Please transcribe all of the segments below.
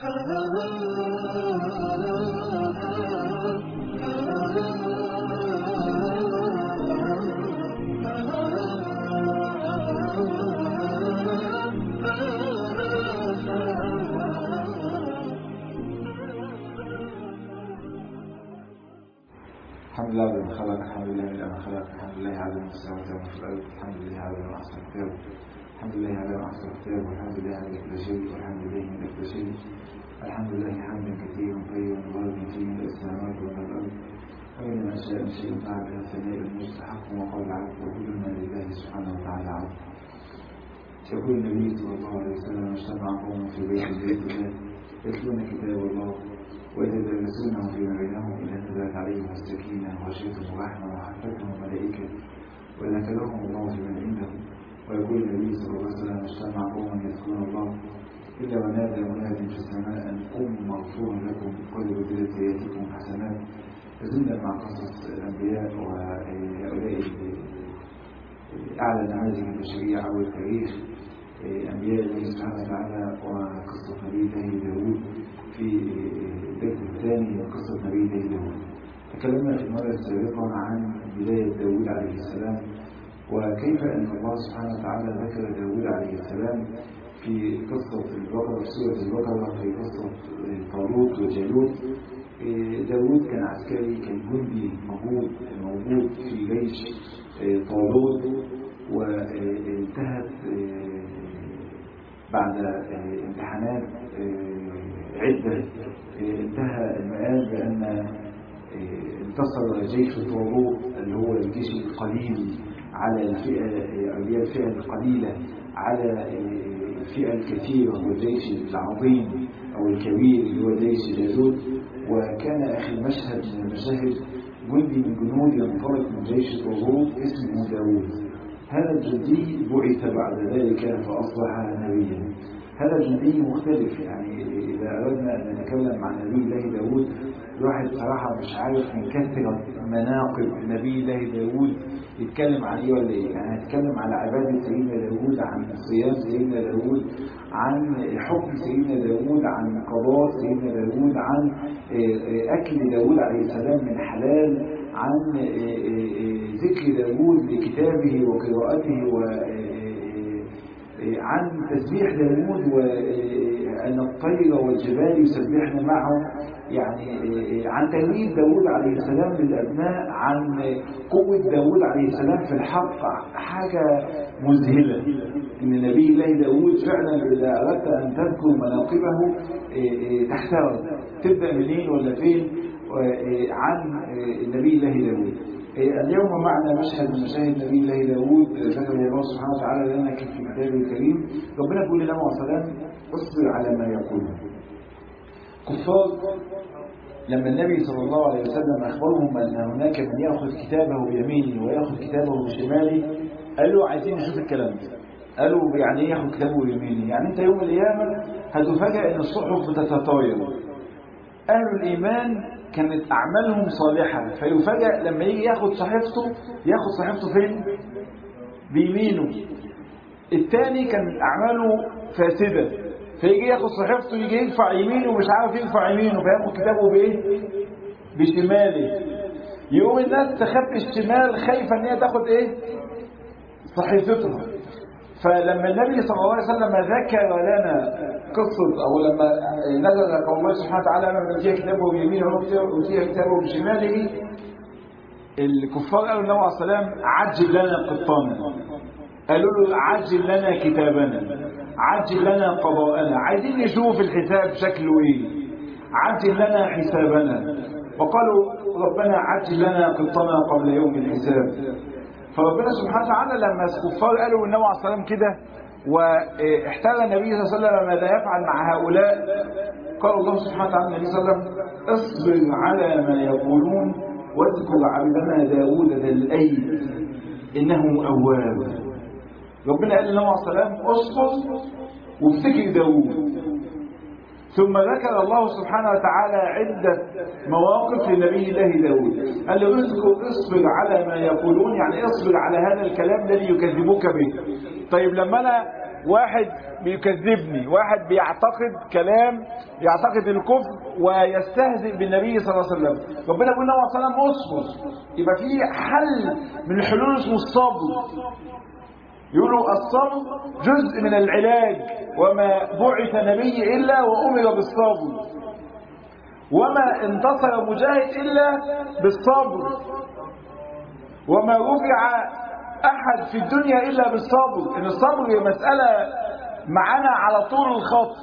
الحمد لله على ما خلق الحمد لله على ما خلق الحمد لله على ما السماوات وما في الارض الحمد لله على ما احسن كتابه الحمد لله على ما احسن كتابه والحمد لله على كل شيء والحمد لله من كل شيء الحمد لله حمدا كثيرا طيبا مباركا فيه من السماوات ومن الارض ومن ما شاء من شيء بعد الثناء المستحق وقول العبد وكلنا لله سبحانه وتعالى عبد يقول النبي صلى الله عليه وسلم اجتمع قوم في بيت بيت الله يتلون كتاب الله ويتدرسونه فيما بينهم إلى نزلت عليهم السكينة وغشيتهم الرحمة وحفتهم الملائكة وذكرهم الله فيمن عنده ويقول النبي صلى الله عليه وسلم اجتمع قوم يذكرون الله إلا ونادى مناد في السماء أن قوموا مغفور لكم قد بدلت سيئاتكم حسنات فزلنا مع قصص الأنبياء وهؤلاء أعلى نماذج البشرية عبر التاريخ أنبياء الله سبحانه وتعالى وقصة نبي الله داوود في البيت الثاني من قصة نبي الله داوود تكلمنا في المرة السابقة عن بداية داوود عليه السلام وكيف أن الله سبحانه وتعالى ذكر داوود عليه السلام في قصة البقرة في سورة البقرة في قصة طالوت وجالوت داوود كان عسكري كان جندي موجود موجود في جيش طالوت وانتهت بعد امتحانات عدة انتهى المآل بأن انتصر جيش طالوت اللي هو الجيش القليل على الفئة اللي هي الفئة القليلة على الفئة الكثيرة والجيش العظيم أو الكبير اللي هو جيش جالوت وكان آخر مشهد من المشاهد جندي من جنود ينطلق من جيش طالوت اسمه داوود هذا الجندي بعث بعد ذلك فأصبح نبيا هذا الجندي مختلف يعني إذا أردنا أن نتكلم عن نبي الله داود الواحد صراحة مش عارف من كثرة مناقب نبي الله داود يتكلم عن ايه ولا ايه يعني هنتكلم على عبادة سيدنا داود عن صيام سيدنا داود عن حكم سيدنا داود عن قضاء سيدنا داود عن أكل داود عليه السلام من حلال عن ذكر داود لكتابه وقراءته و عن تسبيح داود وأن الطير والجبال يسبحن معه يعني عن تلميذ داود عليه السلام للأبناء عن قوة داود عليه السلام في الحق حاجة مذهلة إن نبي الله داود فعلا إذا أردت أن تذكر مناقبه تحتار تبدأ منين ولا فين عن نبي الله داود اليوم معنا مشهد من مشاهد نبي الله داود ذكر الله سبحانه وتعالى لنا في كتابه الكريم ربنا يقول لنا وسلام اصبر على ما يقولون كفار لما النبي صلى الله عليه وسلم أخبرهم أن هناك من يأخذ كتابه بيمينه ويأخذ كتابه بشماله قالوا عايزين نشوف الكلام ده قالوا يعني ايه ياخد كتابه بيمينه يعني انت يوم القيامة هتفاجئ ان الصحف بتتطاير أهل الإيمان كانت أعمالهم صالحة فيفاجئ لما يجي ياخد صحيفته ياخد صحيفته فين بيمينه الثاني كان أعماله فاسدة فيجي ياخد صحيفته يجي يرفع يمينه ومش عارف يرفع يمينه فياخد كتابه بايه بشماله يقوم الناس تخبي الشمال خايفه ان هي تاخد ايه صحيفتها فلما النبي صلى الله عليه وسلم ذكر لنا قصة أو لما نزل قول الله سبحانه وتعالى من أوتي كتابه بيمينه وأوتي كتابه بشماله الكفار قالوا النبي عليه السلام عجل لنا قطانا قالوا له عجل لنا كتابنا عجل لنا قضاءنا عايزين نشوف الحساب شكله ايه عجل لنا حسابنا وقالوا ربنا عجل لنا قطنا قبل يوم الحساب فربنا سبحانه وتعالى لما الكفار قالوا النبي عليه الصلاه والسلام كده واحتاج النبي صلى الله عليه وسلم ماذا يفعل مع هؤلاء قال الله سبحانه وتعالى النبي صلى الله عليه وسلم اصبر على ما يقولون واذكر عبدنا داود ذا الايد انه اواب ربنا قال للنبي عليه السلام اصبر وافتكر داود ثم ذكر الله سبحانه وتعالى عدة مواقف لنبي الله داود قال له اذكر اصبر على ما يقولون يعني اصبر على هذا الكلام الذي يكذبوك به طيب لما انا واحد بيكذبني واحد بيعتقد كلام يعتقد الكفر ويستهزئ بالنبي صلى الله عليه وسلم ربنا بيقول له صلى الله عليه وسلم اصبر يبقى في حل من الحلول اسمه الصبر يقولوا الصبر جزء من العلاج وما بعث نبي إلا وأمر بالصبر وما انتصر مجاهد إلا بالصبر وما رفع أحد في الدنيا إلا بالصبر إن الصبر مسألة معنا على طول الخط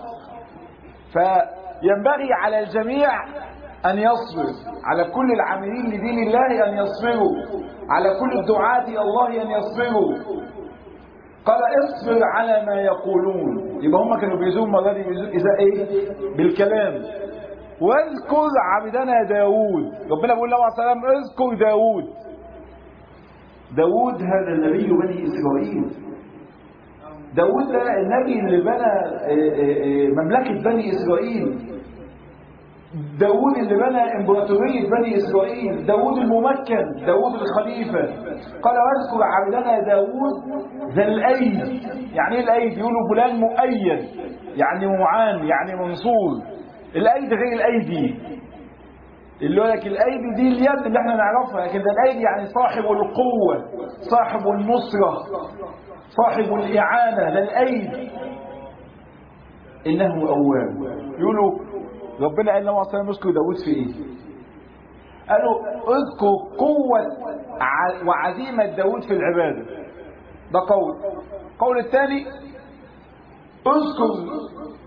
فينبغي على الجميع أن يصبر على كل العاملين لدين الله أن يصبروا على كل الدعاة إلى الله أن يصبروا قال اصبر على ما يقولون يبقى هم كانوا بيزوم المره دي اذا ايه بالكلام واذكر عبدنا داوود ربنا بيقول له عليه السلام اذكر داوود داوود هذا النبي بني اسرائيل داوود ده النبي اللي بنى مملكه بني اسرائيل داود اللي بنى امبراطورية بني إسرائيل داود الممكن داود الخليفة قال واذكر عبدنا داود ذا الأيد يعني ايه الأيد يقولوا فلان مؤيد يعني معان يعني منصور الأيد غير الأيدي اللي يقول لك الأيدي دي اليد اللي احنا نعرفها لكن ده الأيدي يعني صاحب القوة صاحب النصرة صاحب الإعانة ده الأيد إنه أواب يقولوا ربنا قال له صلى يذكر داود في ايه قالوا اذكر قوة وعزيمة داود في العبادة ده قول قول الثاني اذكر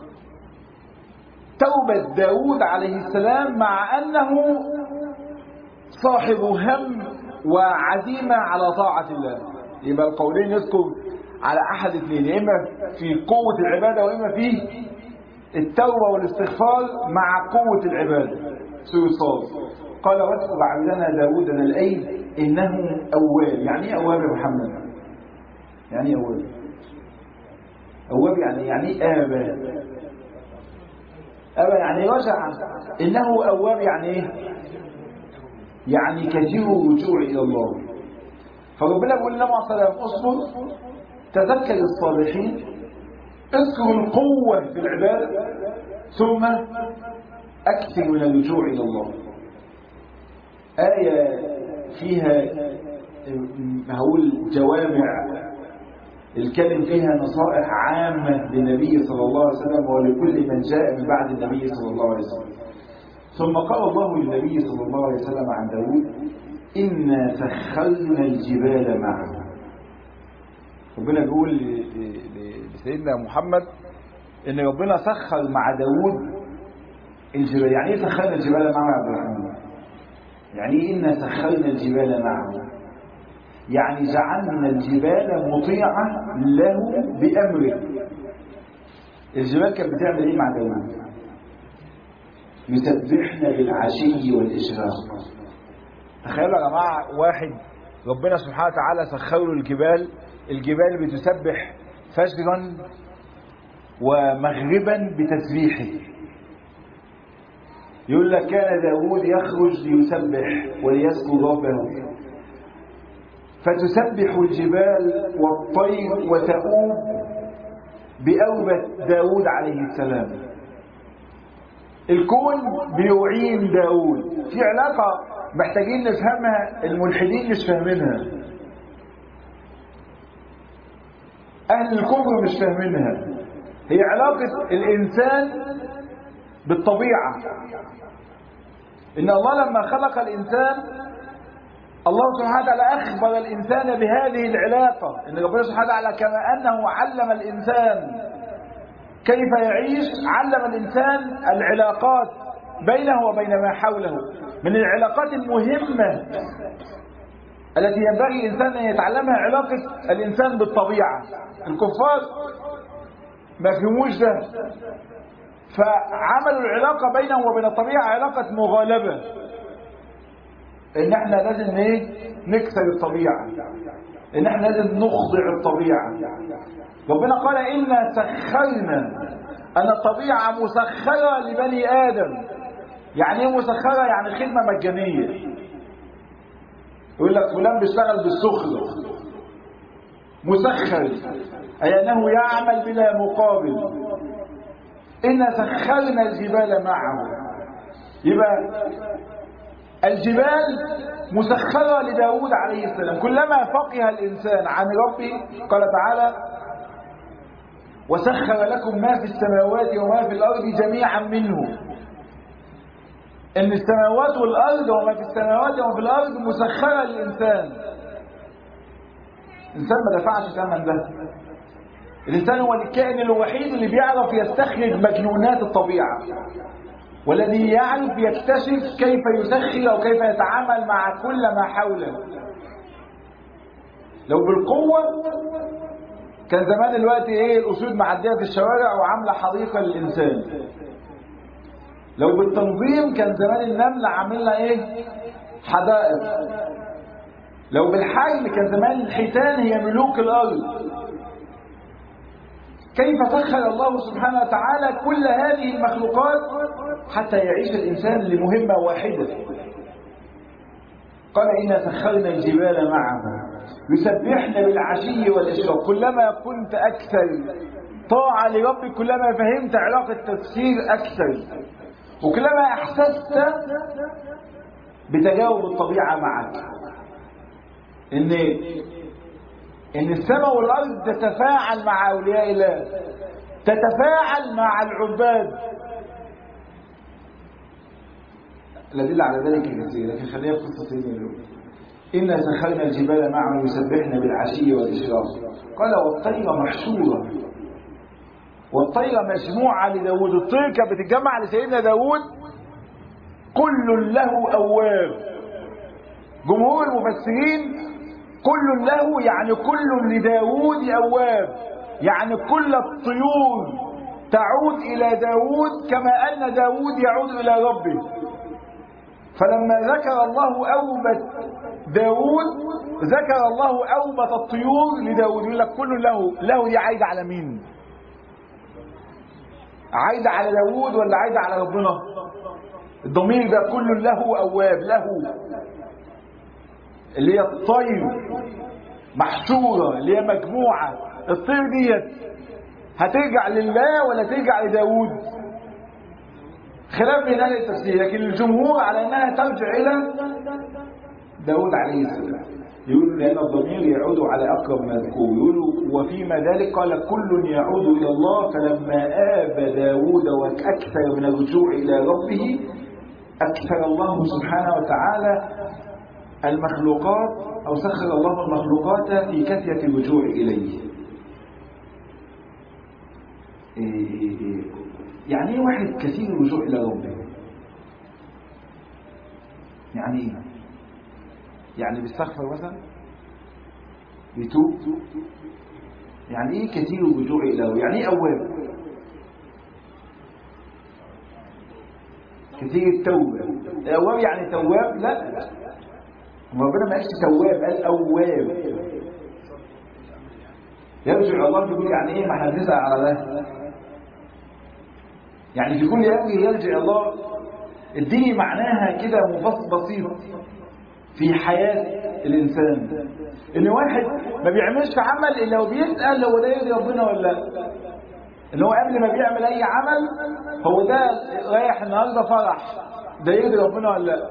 توبة داود عليه السلام مع أنه صاحب هم وعزيمة على طاعة الله يبقى القولين يذكر على أحد اثنين يا إما في قوة العبادة وإما في التوبة والاستغفار مع قوة العبادة سورة صاد قال واذكر عبدنا داود ذا الأيد إنه أواب يعني إيه أواب يا محمد يعني إيه أواب أواب يعني يعني إيه آبى آبى يعني رجع إنه أواب يعني إيه يعني كثير الرجوع إلى الله فربنا بيقول لنا صلى الله عليه وسلم اصبر تذكر الصالحين اذكر القوة في العبادة ثم أكثر من الرجوع إلى الله آية فيها هقول جوامع الكلم فيها نصائح عامة للنبي صلى الله عليه وسلم ولكل من جاء من بعد النبي صلى الله عليه وسلم ثم قال الله للنبي صلى الله عليه وسلم عن داود إنا سخلنا الجبال معه ربنا بيقول لسيدنا محمد ان ربنا سخر مع داود الجبال يعني ايه سخرنا الجبال معه يا عبد الرحمن يعني ايه إنا سخرنا الجبال معه يعني جعلنا الجبال مطيعة له بأمره الجبال كانت بتعمل ايه مع داود يسبحنا بالعشي والإشراق تخيلوا يا جماعة واحد ربنا سبحانه وتعالى سخر له الجبال الجبال بتسبح فجرا ومغربا بتسبيحه يقول لك كان داود يخرج ليسبح وليذكر ربه فتسبح الجبال والطير وتؤوب بأوبة داود عليه السلام الكون بيعين داود في علاقة محتاجين نفهمها الملحدين مش فاهمينها أهل الكفر مش فاهمينها هي علاقة الإنسان بالطبيعة إن الله لما خلق الإنسان الله سبحانه وتعالى أخبر الإنسان بهذه العلاقة إن ربنا سبحانه وتعالى كما أنه علم الإنسان كيف يعيش علم الإنسان العلاقات بينه وبين ما حوله من العلاقات المهمة التي ينبغي الإنسان أن يتعلمها علاقة الإنسان بالطبيعة الكفار ما فهموش ده فعملوا العلاقة بينهم وبين الطبيعة علاقة مغالبة ان احنا لازم ايه نكسر الطبيعة ان احنا لازم نخضع الطبيعة ربنا قال إنا سخرنا أن الطبيعة مسخرة لبني آدم يعني ايه مسخرة يعني خدمة مجانية يقول لك فلان بيشتغل بالسخرة مسخر أي أنه يعمل بلا مقابل إن سخرنا الجبال معه يبقى الجبال مسخرة لداود عليه السلام كلما فقه الإنسان عن ربه قال تعالى وسخر لكم ما في السماوات وما في الأرض جميعا منه إن السماوات والأرض وما في السماوات وما في الأرض مسخرة للإنسان الإنسان ما دفعش ثمن ده الإنسان هو الكائن الوحيد اللي بيعرف يستخرج مجنونات الطبيعة والذي يعرف يكتشف كيف يسخر أو كيف يتعامل مع كل ما حوله لو بالقوة كان زمان الوقت ايه الأسود معدية في الشوارع وعاملة حديقة للإنسان لو بالتنظيم كان زمان النملة عاملة ايه حدائق لو بالحجم كان زمان الحيتان هي ملوك الأرض كيف سخر الله سبحانه وتعالى كل هذه المخلوقات حتى يعيش الإنسان لمهمة واحدة قال إنا سخرنا الجبال معه يسبحن بالعشي والإشراق كلما كنت أكثر طاعة لربك كلما فهمت علاقة تفسير أكثر وكلما أحسست بتجاوب الطبيعة معك إن إن السماء والأرض تتفاعل مع أولياء الله تتفاعل مع العباد الأدلة على ذلك كثير لكن خلينا في قصة سيدنا داود إنا سخرنا الجبال معه يسبحن بالعشي والإشراق قال والطير محشورة والطير مجموعة لداود الطير كانت بتتجمع لسيدنا داود كل له أواب جمهور المفسرين كل له يعني كل لداود أواب يعني كل الطيور تعود إلى داود كما أن داود يعود إلى ربه فلما ذكر الله أوبة داود ذكر الله أوبة الطيور لداود يقول لك كل له له دي عايدة على مين عايدة على داود ولا عايدة على ربنا الضمير ده كل له أواب له اللي هي الطير محشورة اللي هي مجموعة الطير ديت هترجع لله ولا ترجع لداود خلاف بين اهل التفسير لكن الجمهور على انها ترجع الى داود عليه السلام يقول لان الضمير يعود على اقرب مذكور يقول وفيما ذلك قال كل يعود الى الله فلما اب داود واكثر من الرجوع الى ربه اكثر الله سبحانه وتعالى المخلوقات او سخر الله المخلوقات في كثره الرجوع اليه يعني ايه واحد كثير الرجوع الى ربه يعني ايه يعني بيستغفر مثلا بيتوب يعني ايه كثير الرجوع الى ربه يعني ايه اواب كثير التوبه اواب يعني تواب لا ربنا ما قالش تواب قال اواب يرجع الله يقول يعني ايه ما حدثها على ده يعني في كل امر يرجع الله اديني معناها كده مفصل بسيط في حياة الإنسان إن واحد ما بيعملش عمل إلا وبيسأل هو ده يرضي ربنا ولا لا إن هو قبل ما بيعمل أي عمل هو ده رايح النهاردة فرح ده يرضي ربنا ولا لا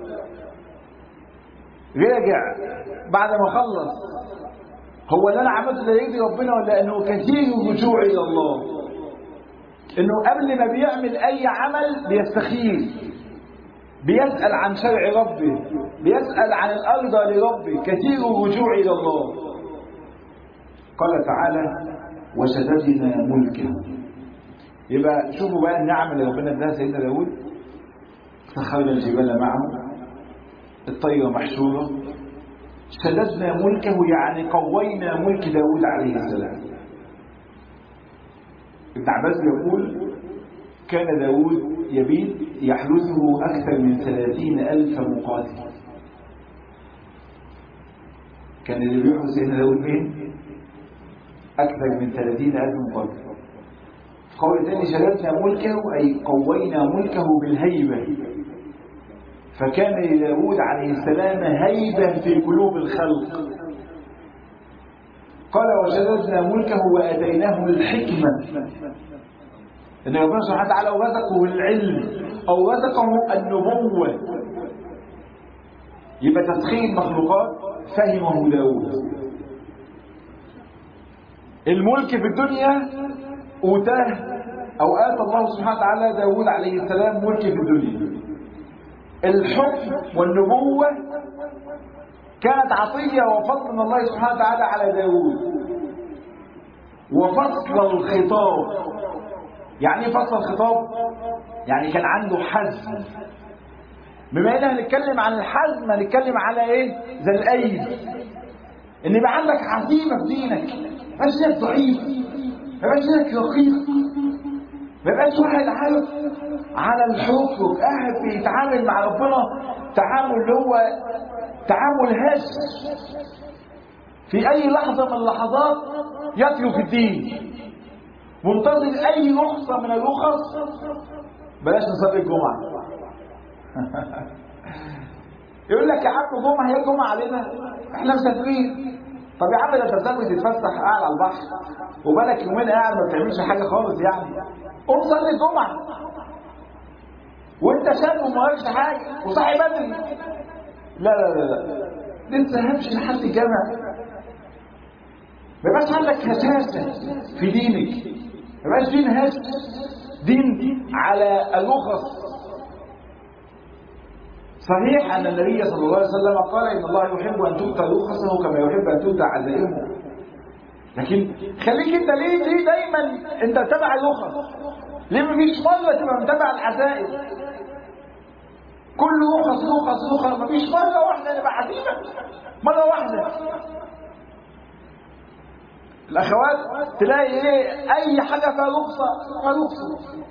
راجع بعد ما خلص هو اللي أنا عملته ده يرضي ربنا ولا إنه كثير الرجوع إلى الله انه قبل ما بيعمل اي عمل بيستخير بيسأل عن شرع ربه بيسأل عن الأرض لربه كثير الرجوع إلى الله قال تعالى وشددنا ملكه يبقى شوفوا بقى النعم اللي ربنا اداها سيدنا داود سخرنا الجبال معه الطير محشورة شددنا ملكه يعني قوينا ملك داود عليه السلام ابن عباس يقول كان داود يبيت يحرسه أكثر من ثلاثين ألف مقاتل كان اللي بيحرس سيدنا داود مين؟ أكثر من ثلاثين ألف مقاتل قول تاني شددنا ملكه أي قوينا ملكه بالهيبة فكان لداود عليه السلام هيبة في قلوب الخلق قال وشددنا ملكه واتيناه الحكمه ان ربنا سبحانه وتعالى رزقه العلم او رزقه النبوه يبقى تسخير المخلوقات فهمه داود الملك في الدنيا أوتاه أو آتى الله سبحانه وتعالى داود عليه السلام ملك في الدنيا الحكم والنبوة كانت عطية وفضل من الله سبحانه وتعالى على داود وفصل الخطاب يعني ايه فصل الخطاب يعني كان عنده حزم بما ان هنتكلم عن الحزم هنتكلم على ايه زي الايد ان يبقى عندك عزيمه في دينك ما يبقاش دينك ضعيف ما يبقاش دينك رقيق ما يبقاش واحد عارف على الحكم قاعد بيتعامل مع ربنا تعامل اللي هو تعامل هش في اي لحظه من اللحظات يتلو في الدين منتظر اي رخصه من الرخص بلاش نصلي الجمعه يقول لك يا عم جمعه هي جمعه علينا احنا مسافرين طب يا عم ده انت مسافر تتفسح قاعد على البحر وبالك يومين قاعد ما بتعملش حاجه خالص يعني قوم صلي الجمعه وانت شاب وما وراكش حاجه وصاحي بدري لا لا لا لا لسه همشي لحد الجامع ما يبقاش عندك هشاشه في دينك ما يبقاش دين هش دين على الرخص صحيح أن النبي صلى الله عليه وسلم قال إن الله يحب أن تؤتى رخصه كما يحب أن تؤتى عزائمه لكن خليك أنت ليه ليه دايما أنت تبع الرخص ليه مفيش مرة تبقى متابع العزائم كل رخص رخص رخص مفيش مرة واحدة نبقى عزيمة مرة واحدة الأخوات تلاقي إيه أي حاجة فيها رخصة فيها رخصة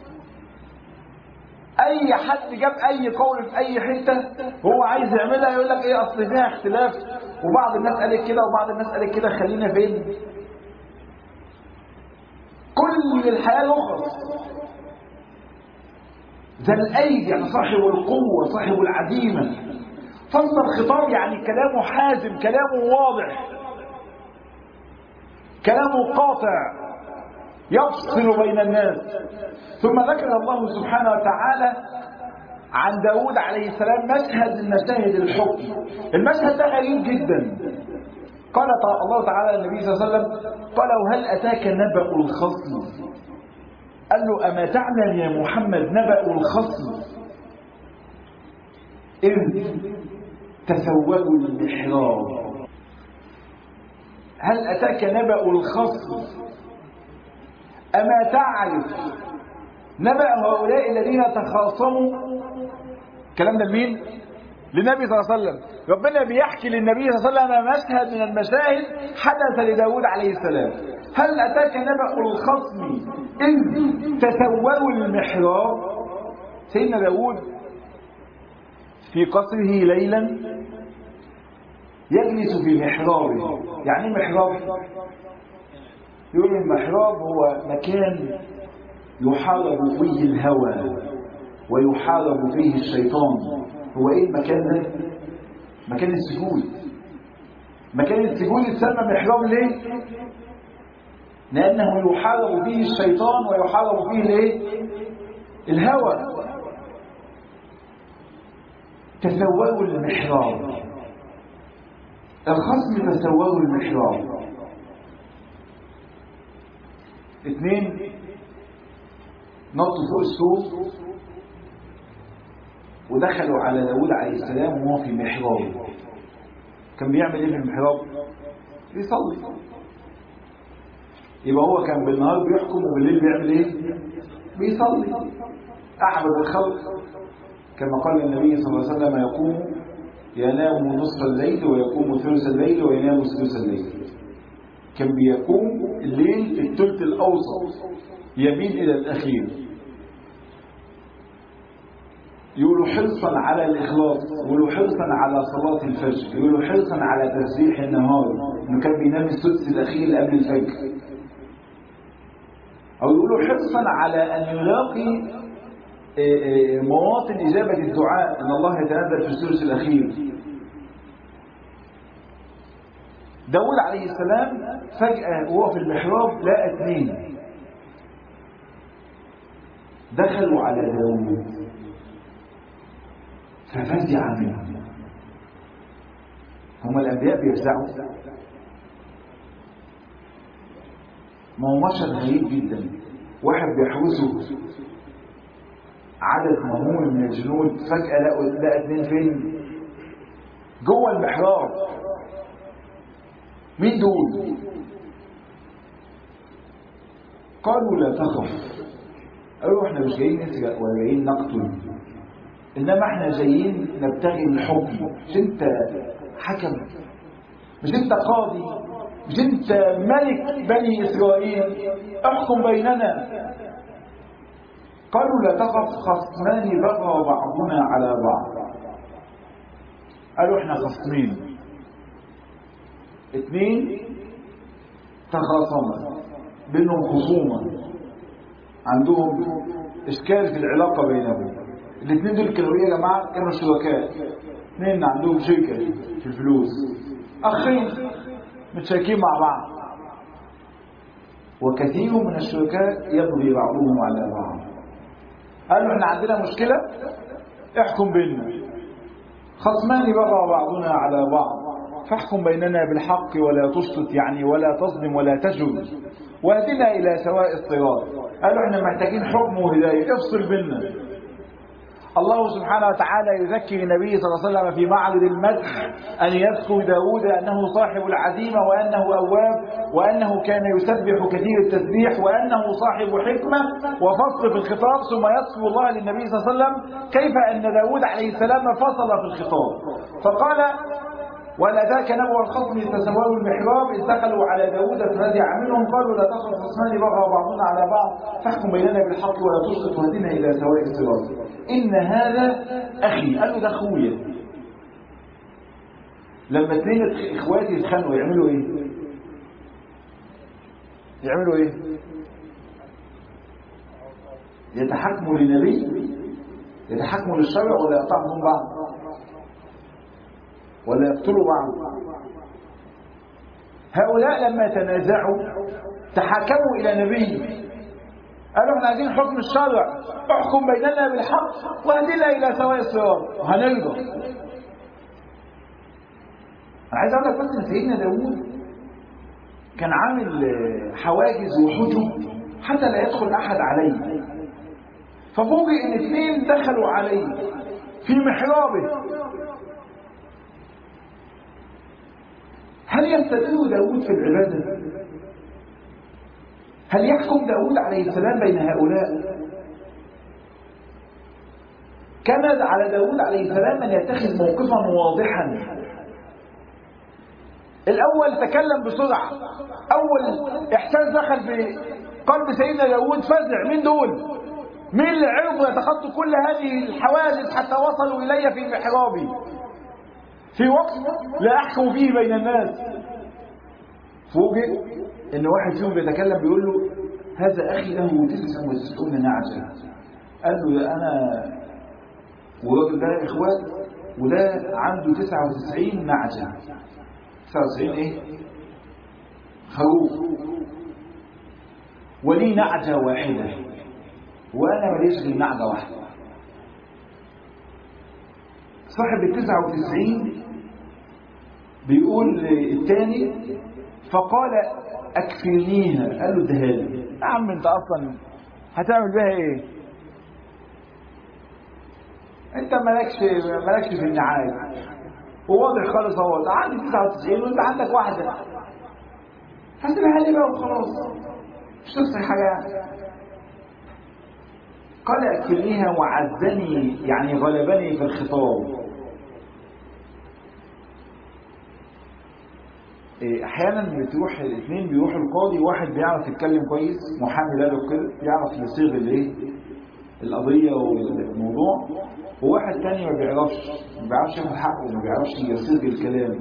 اي حد جاب اي قول في اي حته هو عايز يعملها يقول لك ايه اصل فيها اختلاف وبعض الناس قالت كده وبعض الناس قالت كده خلينا فين كل الحياه رخص ذا الايد يعني صاحب القوه صاحب العزيمه فصل الخطاب يعني كلامه حازم كلامه واضح كلامه قاطع يفصل بين الناس ثم ذكر الله سبحانه وتعالى عن داود عليه السلام مشهد من مشاهد الحكم المشهد ده غريب جدا قال الله تعالى للنبي صلى الله عليه وسلم قال وهل أتاك نبأ الخصم قال له أما تعلم يا محمد نبأ الخصم إذ تسوّلوا المحراب هل أتاك نبأ الخصم أما تعرف نبأ هؤلاء الذين تخاصموا الكلام ده لمين؟ للنبي صلى الله عليه وسلم ربنا بيحكي للنبي صلى الله عليه وسلم مشهد من المشاهد حدث لداود عليه السلام هل أتاك نبأ الخصم إذ تسوروا المحراب سيدنا داود في قصره ليلا يجلس في محرابه يعني ايه محراب يقول المحراب هو مكان يحارب فيه الهوى ويحارب فيه الشيطان هو ايه المكان ده مكان السجود مكان السجود يسمى محراب ليه لانه يحارب فيه الشيطان ويحارب فيه الايه الهوى تسووا المحراب الخصم تسووا المحراب اثنين نطوا فوق السور ودخلوا على داود عليه السلام وهو في محراب كان بيعمل ايه في المحراب بيصلي يبقى هو كان بالنهار بيحكم وبالليل بيعمل ايه بيصلي اعبد الخلق كما قال النبي صلى الله عليه وسلم يقوم ينام نصف الليل ويقوم ثلث الليل وينام ثلث الليل كان بيقوم الليل في الثلث الاوسط يميل الى الاخير يقولوا حرصا على الإخلاص يقولوا حرصا على صلاة الفجر يقولوا حرصا على تسبيح النهار إنه كان بينام السدس الأخير قبل الفجر أو يقولوا حرصا على أن يلاقي مواطن إجابة الدعاء أن الله يتنزل في الثلث الأخير داود عليه السلام فجأة وهو في المحراب لقى اثنين دخلوا على داود ففزع منهم هم الأنبياء بيفزعوا ما هو مشهد غريب جدا واحد بيحرسه عدد مهول من الجنود فجأة لقوا لقى اتنين فين؟ جوه المحراب مين دول؟ قالوا لا تخف قالوا احنا مش جايين نسرق ولا جايين نقتل انما احنا جايين نبتغي الحكم مش انت حكم مش انت قاضي مش انت ملك بني اسرائيل احكم بيننا قالوا لا تخف خصمان بغى بعضنا على بعض قالوا احنا خصمين اثنين تخاصما بينهم خصومه عندهم اشكال في العلاقه بينهم الاثنين دول كانوا ايه يا جماعه كانوا شركاء اثنين عندهم شركه في الفلوس اخين متشاركين مع بعض وكثير من الشركاء يبغي بعضهم على بعض قالوا احنا عندنا مشكله احكم بيننا خصمان بغى بعضنا على بعض فاحكم بيننا بالحق ولا تشطط يعني ولا تظلم ولا تجر واهدنا الى سواء الصراط قالوا احنا محتاجين حكم وهدايه افصل بيننا الله سبحانه وتعالى يذكر النبي صلى الله عليه وسلم في معرض المدح أن يذكر داود أنه صاحب العزيمة وأنه أواب وأنه كان يسبح كثير التسبيح وأنه صاحب حكمة وفصل في الخطاب ثم يصف الله للنبي صلى الله عليه وسلم كيف أن داود عليه السلام فصل في الخطاب فقال ولا ذاك نبوى الخصم تسووا المحراب إذ دخلوا على داود فنزع منهم قالوا لا تخف خصمان بغى بعضنا على بعض فاحكم بيننا بالحق ولا تشرك واهدنا إلى سواء الصراط إن هذا أخي قال له ده أخويا لما اثنين إخواتي يتخانقوا يعملوا إيه؟ يعملوا إيه؟ يتحكموا لنبي يتحكموا للشرع ولا يقطعوا بعض ولا يقتلوا بعض هؤلاء لما تنازعوا تحاكموا إلى نبي قالوا احنا عايزين حكم الشرع احكم بيننا بالحق واهدنا إلى سواء الصراط هنرضى أنا عايز أقول لك بس إن سيدنا داوود كان عامل حواجز وحجب حتى لا يدخل أحد عليه ففوجئ إن اثنين دخلوا عليه في محرابه هل يستطيع داود في العبادة؟ هل يحكم داود عليه السلام بين هؤلاء؟ كان على داود عليه السلام أن يتخذ موقفا واضحا الأول تكلم بسرعة أول إحساس دخل في قلب سيدنا داود فزع مين دول؟ مين اللي عرفوا يتخطوا كل هذه الحواجز حتى وصلوا إلي في محرابي؟ في وقت لا أحكم فيه بين الناس فوجئ ان واحد فيهم بيتكلم بيقول له هذا اخي له 99 نعجه قال له ده انا والراجل ده اخوات وده عنده 99 نعجه 99 ايه خروف ولي نعجه واحده وانا ماليش غير نعجه واحده صاحب ال 99 بيقول الثاني فقال اكفلنيها قال له اديها لي يا عم انت اصلا هتعمل بيها ايه انت مالكش مالكش في النعايه وواضح خالص اهو عندي 99 وانت عندك واحده هسيبها لي بقى وخلاص مش تخسر حاجه يعني قال اكفلنيها وعزني يعني غلبني في الخطاب احيانا بتروح الاثنين بيروحوا القاضي واحد بيعرف يتكلم كويس محامي لا كده بيعرف يصيغ الايه القضيه والموضوع وواحد تاني ما بيعرفش ما بيعرفش ياخد حقه وما بيعرفش يصيغ الكلام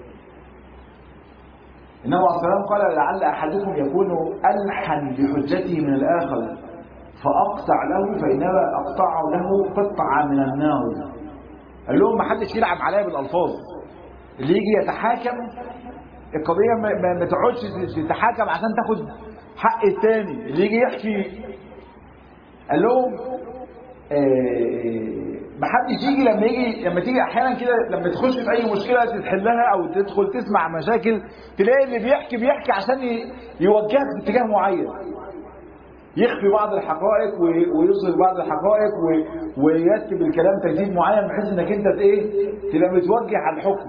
النبي عليه الصلاه قال لعل احدكم يكون الحن بحجته من الاخر فاقطع له فانما اقطع له قطعه من النار قال لهم ما حدش يلعب عليا بالالفاظ اللي يجي يتحاكم القضيه ما, ما, ما تقعدش تتحاكم عشان تاخد حق التاني اللي يجي يحكي قال لهم آه ما حدش يجي لما يجي لما تيجي احيانا كده لما تخش في اي مشكله تحلها او تدخل تسمع مشاكل تلاقي اللي بيحكي بيحكي عشان يوجهك في اتجاه معين يخفي بعض الحقائق ويظهر بعض الحقائق ويرتب الكلام ترتيب معين بحيث انك انت ايه تبقى متوجه على الحكم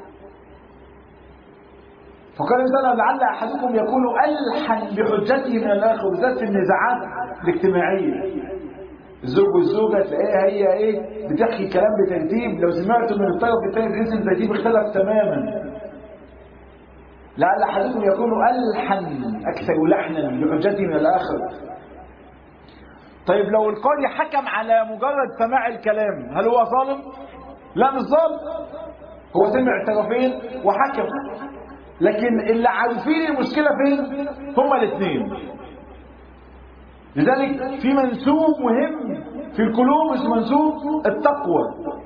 فقال مثلا لعل احدكم يكون الحن بحجته من الاخر بالذات في النزاعات الاجتماعيه الزوج والزوجة تلاقيها هي ايه بتحكي كلام بترتيب لو سمعت من الطرف الثاني تحس ان الترتيب اختلف تماما لعل احدكم يكون الحن اكثر لحنا بحجته من الاخر طيب لو القاضي حكم على مجرد سماع الكلام هل هو ظالم لا مش ظالم هو سمع الطرفين وحكم لكن اللي عارفين المشكله فين هما الاثنين لذلك في منسوب مهم في القلوب اسمه منسوب التقوى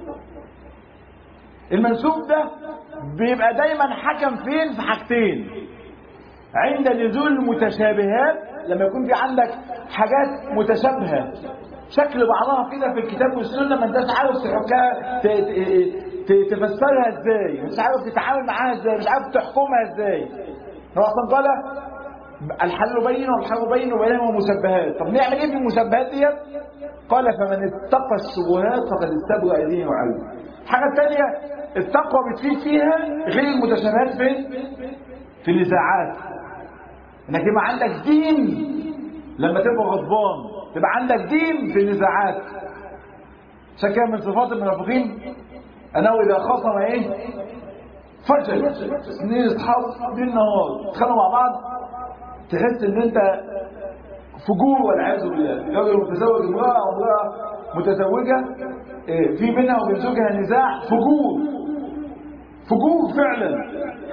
المنسوب ده بيبقى دايما حكم فين في حاجتين عند نزول المتشابهات لما يكون في عندك حاجات متشابهه شكل بعضها كده في الكتاب والسنه ما انتش عارف تحكها تفسرها ازاي مش عارف تتعامل معاها ازاي مش عارف تحكمها ازاي هو اصلا قال الحل بين والحل بين وبينهما مسبهات طب نعمل ايه في المسبهات ديت قال فمن اتقى الشبهات فقد استبرأ دينه وعلمه الحاجه الثانيه التقوى بتفيد فيها غير المتشابهات فين في النزاعات انك يبقى عندك دين لما تبقى غضبان تبقى عندك دين في النزاعات عشان كده من صفات المنافقين انه اذا خصم ايه فجر اثنين اصحاب ليل نهار اتخانقوا مع بعض تحس ان انت فجور والعياذ بالله راجل متزوج امراه او امراه متزوجه في بينها وبين زوجها نزاع فجور فجور فعلا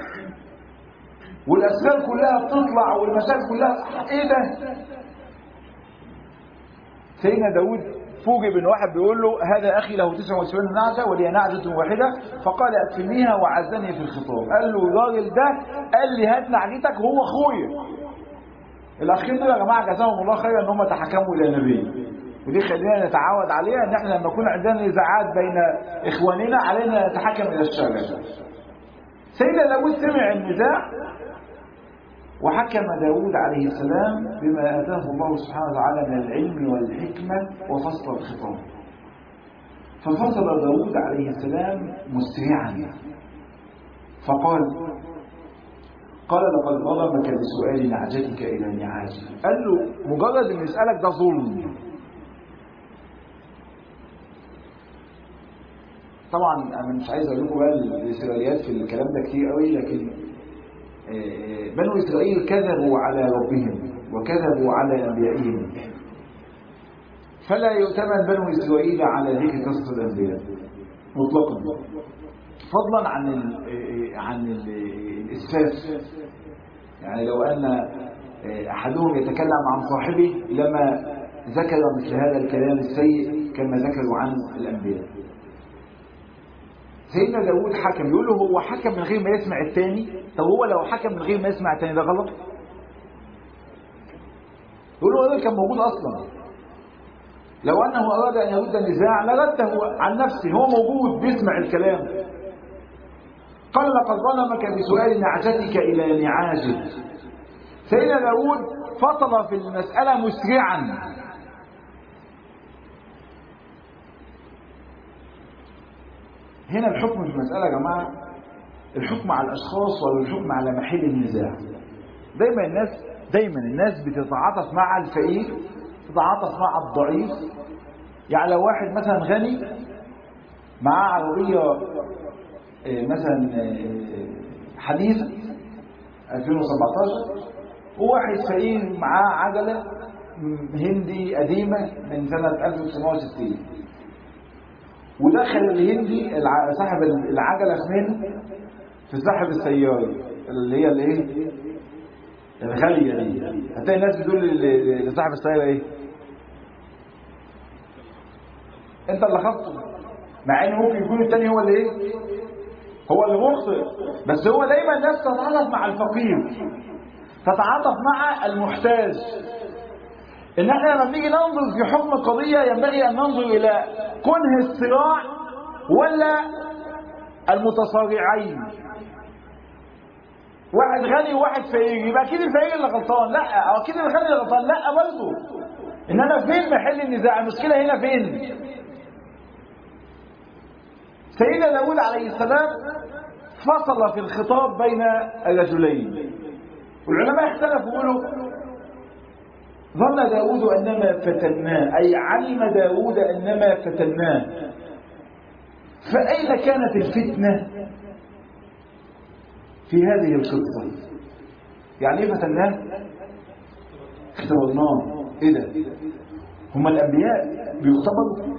والاسباب كلها بتطلع والمشاكل كلها ايه ده سيدنا داود فوجئ بان واحد بيقول له هذا اخي له 99 نعجه ولي نعجه واحده فقال اكفنيها وعزني في الخطاب قال له الراجل ده قال لي هات نعجتك هو اخويا الاخير دول يا جماعه جزاهم الله خيرا ان هم تحكموا الى النبي ودي خلينا نتعود عليها ان احنا لما يكون عندنا نزاعات بين اخواننا علينا نتحكم الى الشرع سيدنا داود سمع النزاع وحكم داود عليه السلام بما آتاه الله سبحانه وتعالى من العلم والحكمة وفصل الخطاب ففصل داود عليه السلام مسرعا فقال قال لقد ظلمك بسؤال نعجتك إلى نعاجه قال له مجرد أن يسألك ده ظلم طبعا انا مش عايز اقول لكم بقى الاسرائيليات في الكلام ده كتير قوي لكن بنو إسرائيل كذبوا على ربهم وكذبوا على أنبيائهم فلا يؤتمن بنو إسرائيل على ذكر قصة الأنبياء مطلقا فضلا عن ال عن ال الإسفاف يعني لو أن أحدهم يتكلم عن صاحبه لما ذكر مثل هذا الكلام السيء كما ذكروا عن الأنبياء سيدنا داود حكم يقول له هو حكم من غير ما يسمع الثاني طب هو لو حكم من غير ما يسمع الثاني ده غلط يقول له هذا كان موجود اصلا لو انه اراد ان يرد النزاع لرده عن نفسه هو موجود بيسمع الكلام قال لقد ظلمك بسؤال نعجتك الى نعاجه سيدنا داود فصل في المسألة مسرعا هنا الحكم في المسألة يا جماعة الحكم على الأشخاص ولا الحكم على محل النزاع دايما الناس دايما الناس بتتعاطف مع الفقير تتعاطف مع الضعيف يعني لو واحد مثلا غني معاه عربية مثلا حديثة 2017 وواحد فقير معاه عجلة هندي قديمة من سنة 1960 ودخل الهندي صاحب العجله فين في صاحب السياره اللي هي الايه الغاليه دي هتلاقي الناس بتقول لصاحب السياره ايه انت اللي خبطه مع ان ممكن يكون الثاني هو اللي ايه هو اللي مخطئ بس هو دايما الناس تتعاطف مع الفقير تتعاطف مع المحتاج ان احنا لما بنيجي ننظر في حكم القضيه ينبغي ان ننظر الى كنه الصراع ولا المتصارعين واحد غني وواحد فقير يبقى اكيد الفقير اللي غلطان لا او اكيد الغني اللي غلطان لا برضه انما فين محل النزاع المشكله هنا فين سيدنا داود عليه السلام فصل في الخطاب بين الرجلين والعلماء اختلفوا يقولوا ظن داود أنما فتناه أي علم داود أنما فتناه فأين كانت الفتنة في هذه القصة يعني ايه فتناه اختبرناه ايه ده هم الأنبياء بيختبروا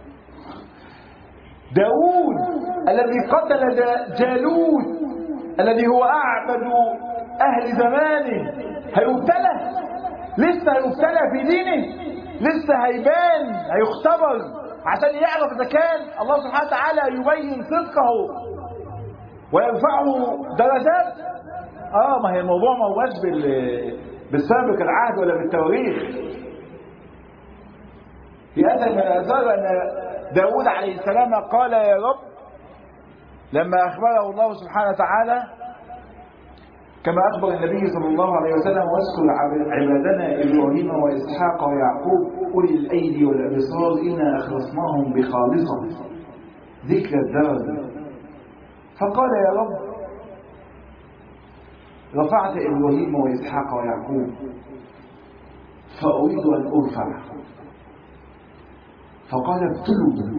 داود الذي قتل جالوت الذي هو أعبد أهل زمانه هيبتلى لسه هيبتلى في دينه لسه هيبان هيختبر عشان يعرف إذا كان الله سبحانه وتعالى يبين صدقه ويرفعه درجات اه ما هي الموضوع ما هوش بال بالسابق العهد ولا بالتواريخ في اثر من الاثار ان داود عليه السلام قال يا رب لما اخبره الله سبحانه وتعالى كما أخبر النبي صلى الله عليه وسلم واذكر عبادنا إبراهيم وإسحاق ويعقوب أولي الأيدي والأبصار إنا أخلصناهم بخالصة ذكر الدرجة فقال يا رب رفعت إبراهيم وإسحاق ويعقوب فأريد أن أرفع فقال ابتلوا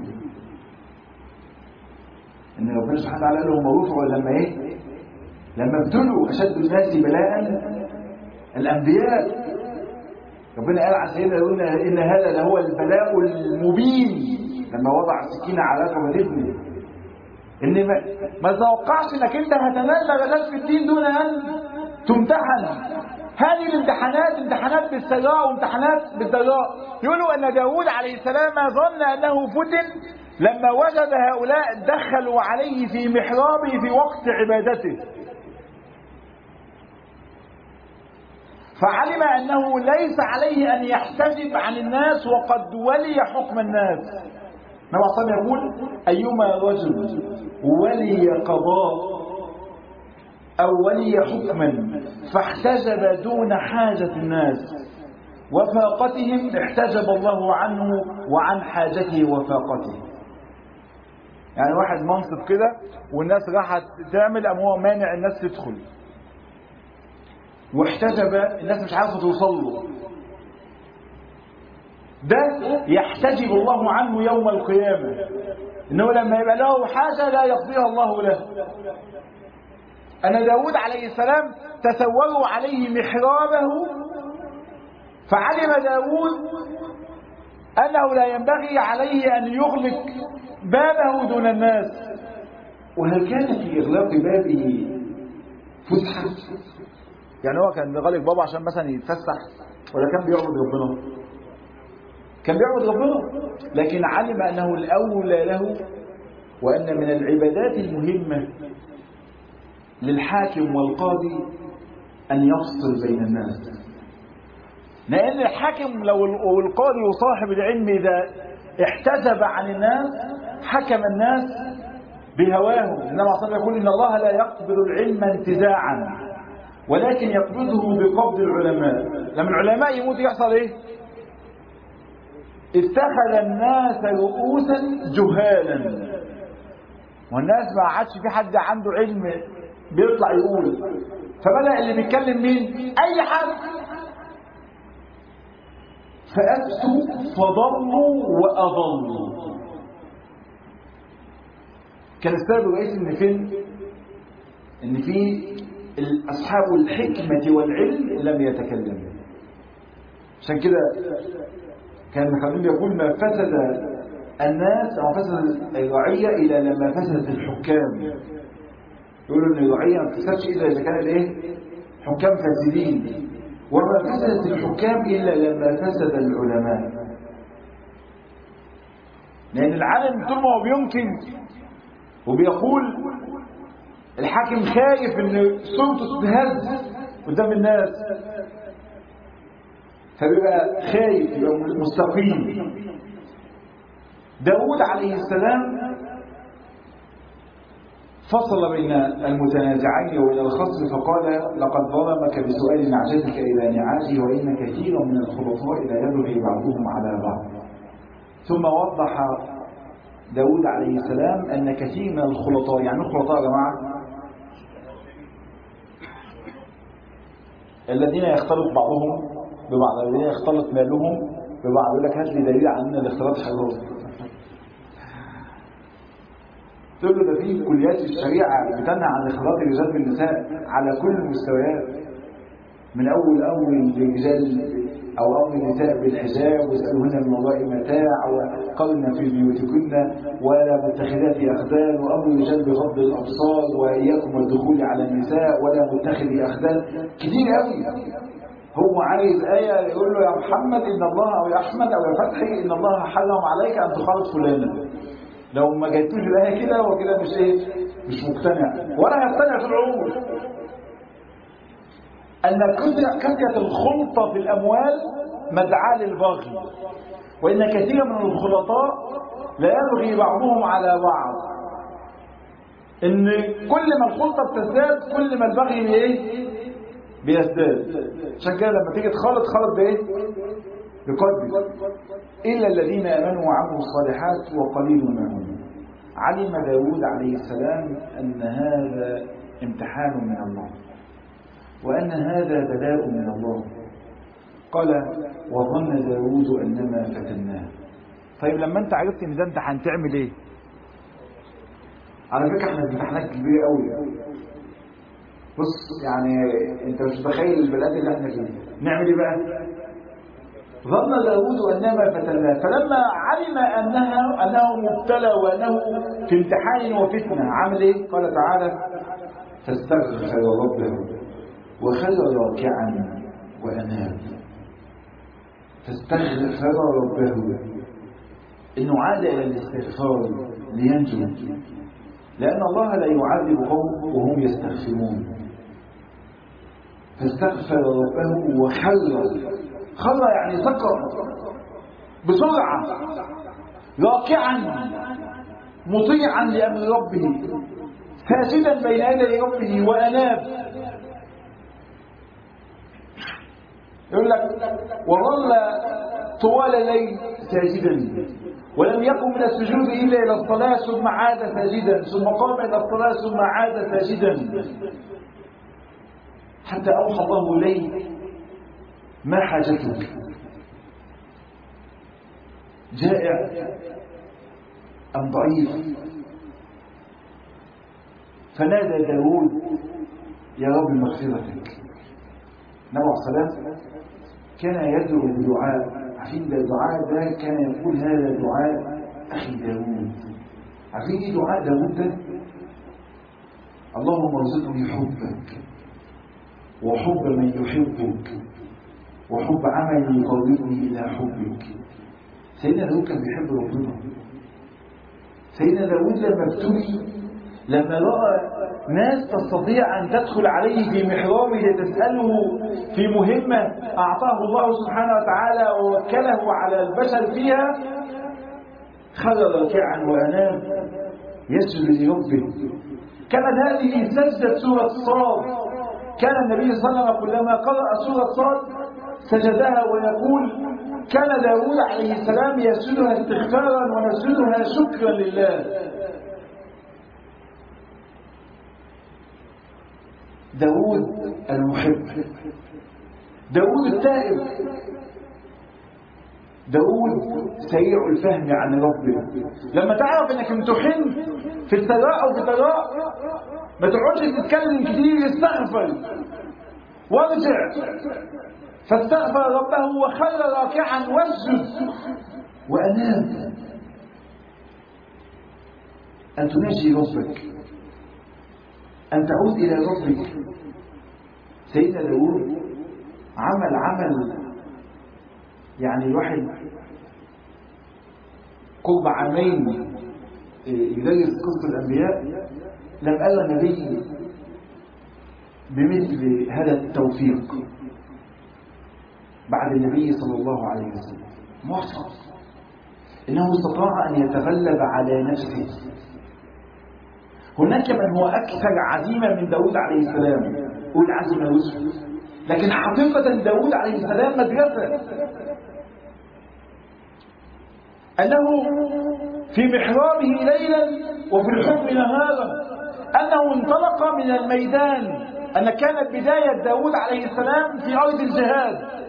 إن ربنا سبحانه وتعالى قال لهم رفعوا لما إيه؟ لما ابتلوا أشد الناس بلاء الأنبياء ربنا قال على سيدنا يقول إن هذا لهو البلاء المبين لما وضع السكينة على رقبة ابنه إن ما, ما تتوقعش إنك أنت هتنال درجات في الدين دون أن تمتحن هذه الامتحانات امتحانات بالسراء وامتحانات بالضراء يقولوا أن داود عليه السلام ظن أنه فتن لما وجد هؤلاء دخلوا عليه في محرابه في وقت عبادته فعلم أنه ليس عليه أن يحتجب عن الناس وقد ولي حكم الناس النبي صلى الله عليه وسلم يقول أيما رجل ولي قضاء أو ولي حكما فاحتجب دون حاجة الناس وفاقتهم احتجب الله عنه وعن حاجته وفاقته يعني واحد منصب كده والناس راحت تعمل أم هو مانع الناس تدخل واحتجب الناس مش عارفه توصل له ده يحتجب الله عنه يوم القيامة انه لما يبقى له حاجة لا يقضيها الله له أن داود عليه السلام تسوروا عليه محرابه فعلم داود أنه لا ينبغي عليه أن يغلق بابه دون الناس وهل كان في إغلاق بابه فسحة يعني هو كان بيغلق بابه عشان مثلا يتفسح ولا كان بيعبد ربنا كان بيعبد ربنا لكن علم أنه الأولى له وأن من العبادات المهمة للحاكم والقاضي أن يفصل بين الناس لأن الحاكم لو القاضي وصاحب العلم إذا احتجب عن الناس حكم الناس بهواهم إنما صلى يقول إن الله لا يقبض العلم انتزاعا ولكن يقبضه بقبض العلماء لما العلماء يموت يحصل ايه اتخذ الناس رؤوسا جهالا والناس ما عادش في حد عنده علم بيطلع يقول فبدأ اللي بيتكلم مين اي حد فأفتوا فضلوا وأضلوا كان السبب الرئيسي ان فين ان في أصحاب الحكمة والعلم لم يتكلموا عشان كده كان خليل يقول ما فسد الناس أو فسد الرعية إلى لما فسدت الحكام يقولوا ان الرعية ما تفسدش إلا إذا كانت إيه حكام فاسدين وما فسدت الحكام إلا لما فسد العلماء لأن العالم طول ما هو بينكر وبيقول الحاكم خايف ان صورته تتهز قدام الناس فبيبقى خايف يبقى مستقيم داود عليه السلام فصل بين المتنازعين وبين الخصم فقال لقد ظلمك بسؤال نعجتك إلى نعاجه وإن كثيرا من الخلطاء لا يبغي بعضهم على بعض ثم وضح داود عليه السلام أن كثير من الخلطاء يعني الخلطاء يا جماعة الذين يختلط بعضهم ببعض الذين يختلط مالهم ببعض يقول لك هات لي دليل على ان الاختلاط حرام تقول له ده في كليات الشريعه بتنهى عن اختلاط الرجال بالنساء على كل المستويات من اول امر الرجال او امر النساء بالحجاب واسالوهن من الله متاع وقرن في بيوتكن ولا متخذات اخدان وامر الرجال بغض الابصار واياكم والدخول على النساء ولا متخذي اخدان كتير قوي هو عايز آية يقول له يا محمد إن الله أو يا أحمد أو يا فتحي إن الله حرم عليك أن تخالط فلانا لو ما جايتوش الآية كده هو كده مش إيه مش مقتنع ولا هيقتنع في العمر أن كثرة الخلطة في الأموال مدعاة للبغي وإن كثيرا من الخلطاء لا يبغي بعضهم على بعض إن كل ما الخلطة بتزداد كل ما البغي إيه بيزداد عشان كده لما تيجي تخلط خلط بايه بقلبك الا الذين امنوا وعملوا الصالحات وقليل ما هم علم داود عليه السلام ان هذا امتحان من الله وان هذا بلاء من الله قال وظن داود انما فتناه طيب لما انت عرفت ان ده امتحان تعمل ايه على فكره احنا امتحانات كبيره قوي بص يعني انت مش متخيل البلاد اللي احنا فيها نعمل ايه بقى ظن داود انما فتناه فلما علم انها انه مبتلى وانه في امتحان وفتنه عمل ايه قال تعالى فاستغفر ربه وخر راكعا واناب فاستغفر ربه انه عاد الى الاستغفار لينجو لان الله لا يعذب قوم وهم يستغفرون فاستغفر ربه وخر خر يعني سقط بسرعة راكعا مطيعا لأمر ربه ساجدا بين يدي ربه وأناب يقول لك وظل طوال الليل ساجدا ولم يقم من السجود إلا إلى الصلاة ثم عاد ساجدا ثم قام إلى الصلاة ثم عاد ساجدا حتى أوحى الله إليه ما حاجتك جائع أم ضعيف فنادى داود يا رب مغفرتك نبع الصلاة كان يدعو بدعاء عارفين ده الدعاء ده كان يقول هذا دعاء أخي داود عارفين ايه دعاء داود ده اللهم ارزقني حبك وحب من يحبك وحب عمل يقربني إلى حبك سيدنا داود كان بيحب ربنا سيدنا داود لما ابتلي لما رأى ناس تستطيع أن تدخل عليه في محرابه لتسأله في مهمة أعطاه الله سبحانه وتعالى ووكله على البشر فيها خر راكعا وأنام يسجد لربه كانت هذه سجدة سورة صاد كان النبي صلى الله عليه وسلم كلما قرأ سورة صاد سجدها ويقول كان داود عليه السلام يسجدها استغفارا ونسجدها شكرا لله داود المحب داود التائب داود سريع الفهم عن ربه لما تعرف انك امتحنت في الثراء او في الثراء ما تقعدش تتكلم كتير استغفر وارجع فاستغفر ربه وخر راكعا واسجد وانام ان تناجي ربك أن تعود إلى ربك سيدنا داود عمل عمل يعني الواحد قرب عامين يدرس قصة الأنبياء لم أرى نبي بمثل هذا التوفيق بعد النبي صلى الله عليه وسلم محصن إنه استطاع أن يتغلب على نفسه هناك من هو أكثر عزيمة من داود عليه السلام قول عزم يوسف لكن حقيقة داود عليه السلام مدرسة أنه في محرابه ليلا وفي الحكم نهارا أنه انطلق من الميدان أن كانت بداية داود عليه السلام في أرض الجهاد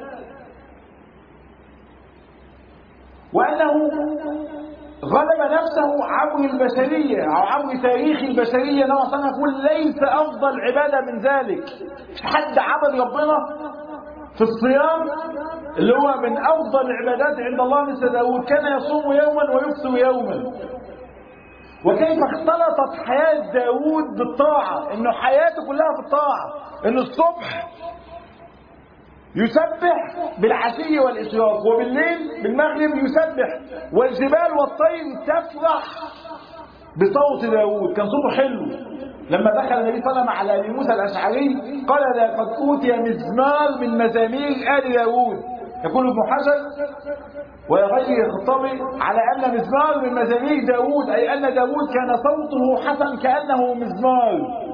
وأنه غلب نفسه عبر البشرية أو عبر تاريخ البشرية نوع صلى يقول ليس أفضل عبادة من ذلك حد عبد ربنا في الصيام اللي هو من أفضل العبادات عند الله مثل داود كان يصوم يوما ويفطر يوما وكيف اختلطت حياة داود بالطاعة انه حياته كلها في الطاعة انه الصبح يسبح بالعشي والإشراق وبالليل بالمغرب يسبح والجبال والطير تفرح بصوت داود كان صوته حلو لما دخل النبي صلى الله عليه وسلم على ابي موسى الاشعري قال لقد اوتي مزمار من مزامير ال داود يقول ابن حجر ويغير الخطابي على ان مزمار من مزامير داود اي ان داود كان صوته حسن كانه مزمار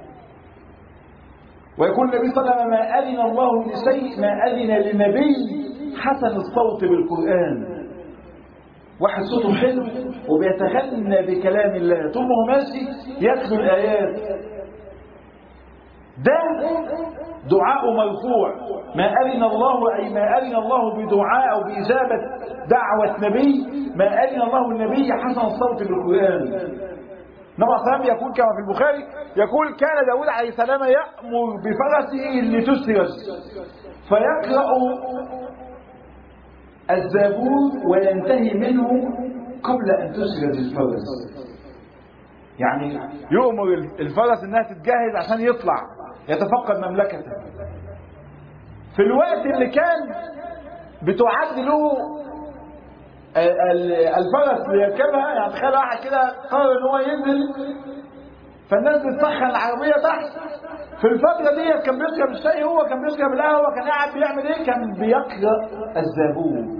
ويقول النبي صلى الله عليه وسلم ما أذن الله لشيء ما أذن لنبي حسن الصوت بالقرآن واحد صوته حلو وبيتغنى بكلام الله طول ما هو ماشي يتلو الآيات ده دعاء مرفوع ما أذن الله أي ما أذن الله بدعاء أو بإجابة دعوة نبي ما أذن الله النبي حسن الصوت بالقرآن نبع سلام يقول كما في البخاري يقول كان داود عليه السلام يأمر بفرسه لتسرج فيقرأ الزبور وينتهي منه قبل أن تسرج الفرس يعني يؤمر الفرس انها تتجهز عشان يطلع يتفقد مملكته في الوقت اللي كان بتعد له الفرس ليركبها يعني تخيل واحد كده قرر ان هو ينزل فالناس بتسخن العربيه تحت في الفتره دي كان بيشرب الشاي هو كان بيشرب القهوه كان قاعد بيعمل ايه كان بيقرا الزبور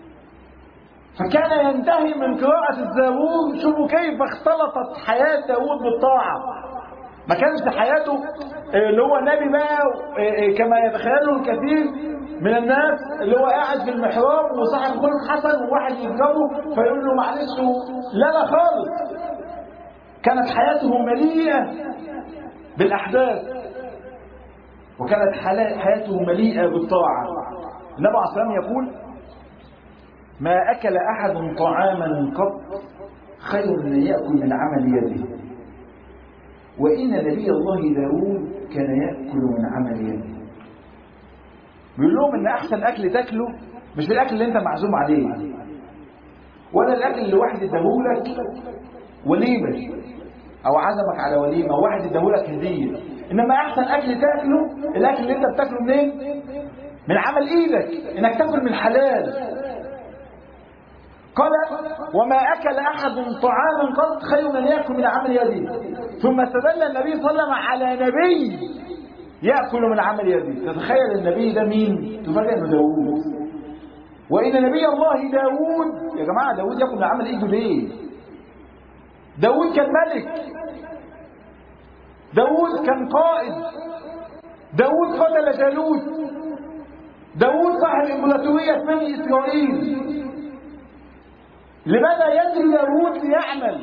فكان ينتهي من قراءة الزبور شوفوا كيف اختلطت حياة داود بالطاعة ما كانش حياته اللي هو نبي بقى كما يتخيله الكثير من الناس اللي هو قاعد في المحراب وصاحب خلق حسن وواحد يضربه فيقول له معلش لا لا خالص كانت حياته مليئة بالأحداث وكانت حياته مليئة بالطاعة النبي عليه الصلاة والسلام يقول ما أكل أحد طعاما قط خير من يأكل من عمل يده وإن نبي الله داود كان يأكل من عمل يده بيقول لهم إن أحسن أكل تاكله مش الأكل اللي أنت معزوم عليه ولا الأكل اللي واحد اداهولك وليمة أو عزمك على وليمة واحد اداهولك هدية إنما أحسن أكل تاكله الأكل اللي أنت بتاكله منين؟ من عمل إيدك إنك تاكل من حلال قال وما أكل أحد طعاما قط خير من يأكل من عمل يده ثم استدل النبي صلى الله عليه وسلم على نبي يأكل من عمل يده تتخيل النبي ده مين تفاجئ انه داوود وإن نبي الله داوود يا جماعة داوود يأكل من عمل إيده ليه داوود كان ملك داوود كان قائد داوود قتل جالوت داوود صاحب إمبراطورية بني إسرائيل لماذا يجري داوود ليعمل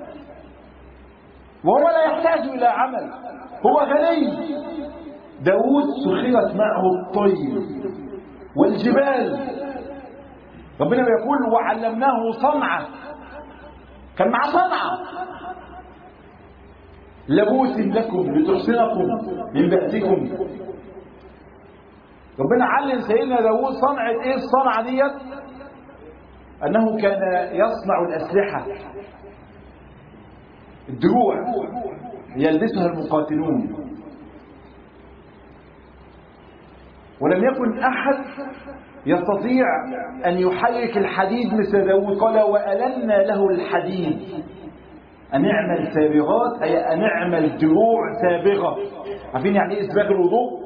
وهو لا يحتاج إلى عمل هو غني داوود سخرت معه الطير والجبال ربنا بيقول وعلمناه صنعة كان معاه صنعة لبوس لكم لتحسنكم من بأسكم ربنا علم سيدنا داوود صنعة ايه الصنعة ديت أنه كان يصنع الأسلحة الدروع يلبسها المقاتلون ولم يكن أحد يستطيع أن يحرك الحديد مثل داود قال وألنا له الحديد أن اعمل سابغات أي أن اعمل دروع سابغة عارفين يعني إيه إسباغ الوضوء؟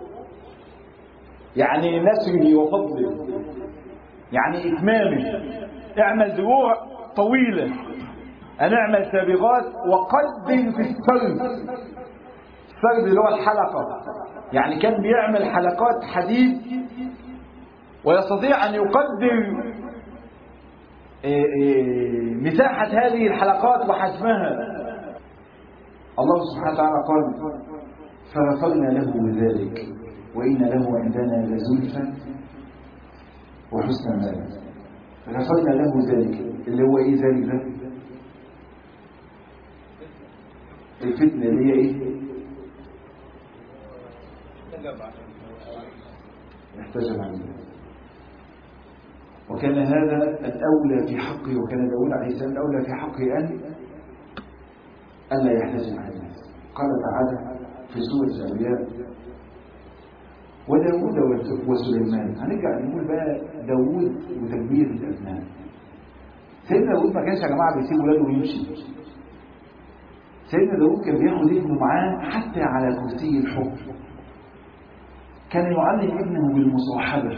يعني نسره وفضله يعني إتمامه اعمل دروع طويلة أن اعمل سابغات وقدم في السرد السرد اللي هو الحلقة يعني كان بيعمل حلقات حديد ويستطيع أن يقدر مساحة هذه الحلقات وحجمها الله سبحانه وتعالى قال فغفرنا له بذلك وإن له عندنا لزلفى وحسن مآب غفرنا له ذلك اللي هو إيه ذلك ده؟ الفتنة اللي هي إيه؟ احتجب عنه وكان هذا الأولى في حقه وكان داود عليه السلام الأولى في حقه أن ألا يحتجب عن الناس قال تعالى في سورة الأنبياء وداود وسليمان هنرجع نقول بقى داود وتدبير الأبناء سيدنا داود ما كانش يا جماعة بيسيب ولاده ويمشي سيدنا داود كان بياخد ابنه معاه حتى على كرسي الحكم كان يعلم ابنه بالمصاحبة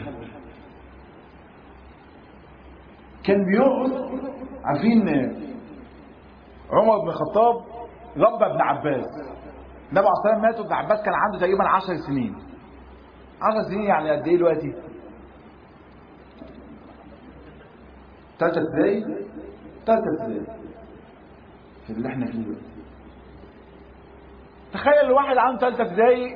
كان بيقعد عارفين عمر بن الخطاب ربى ابن عباس النبي عليه الصلاه والسلام مات وابن عباس كان عنده تقريبا 10 سنين 10 سنين يعني قد ايه دلوقتي؟ ثلاثة ابتدائي ثلاثة ابتدائي في اللي احنا فيه دلوقتي تخيل واحد عنده ثالثة ابتدائي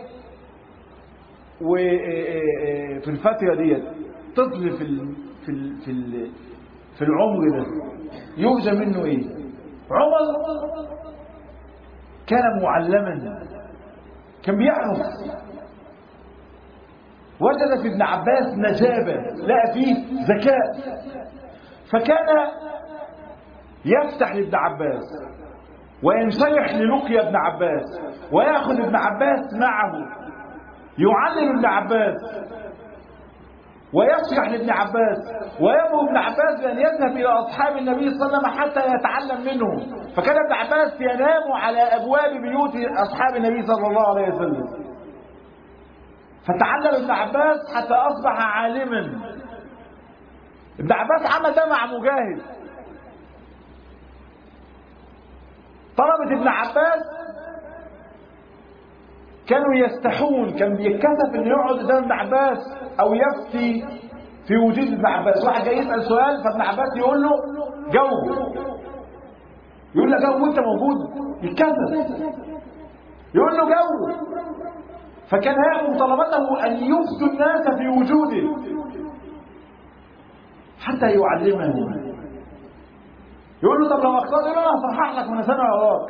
وفي الفترة ديت طفل في ال في ال في ال في العمر ده يرجى منه ايه عمر كان معلما كان بيعرف وجد في ابن عباس نجابة لقى فيه ذكاء فكان يفتح لابن عباس وينشرح للقيا ابن عباس ويأخذ ابن عباس معه يعلم ابن عباس ويشرح لابن عباس ويأمر ابن عباس بأن يذهب إلى أصحاب النبي صلى الله عليه وسلم حتى يتعلم منهم فكان ابن عباس ينام على أبواب بيوت أصحاب النبي صلى الله عليه وسلم فتعلم ابن عباس حتى أصبح عالما ابن عباس عمل ده مع مجاهد طلبة ابن عباس كانوا يستحون كان بيتكسف انه يقعد قدام ابن عباس او يفتي في وجود ابن عباس واحد جاي يسال سؤال فابن عباس يقول له جاوب يقول له جاوب وانت موجود يتكسف يقول له جاوب فكان هي مطالبته ان يفتوا الناس في وجوده حتى يعلمهم يقول له طب لو اخطأت يقول له انا هصحح لك وانا سامع وراك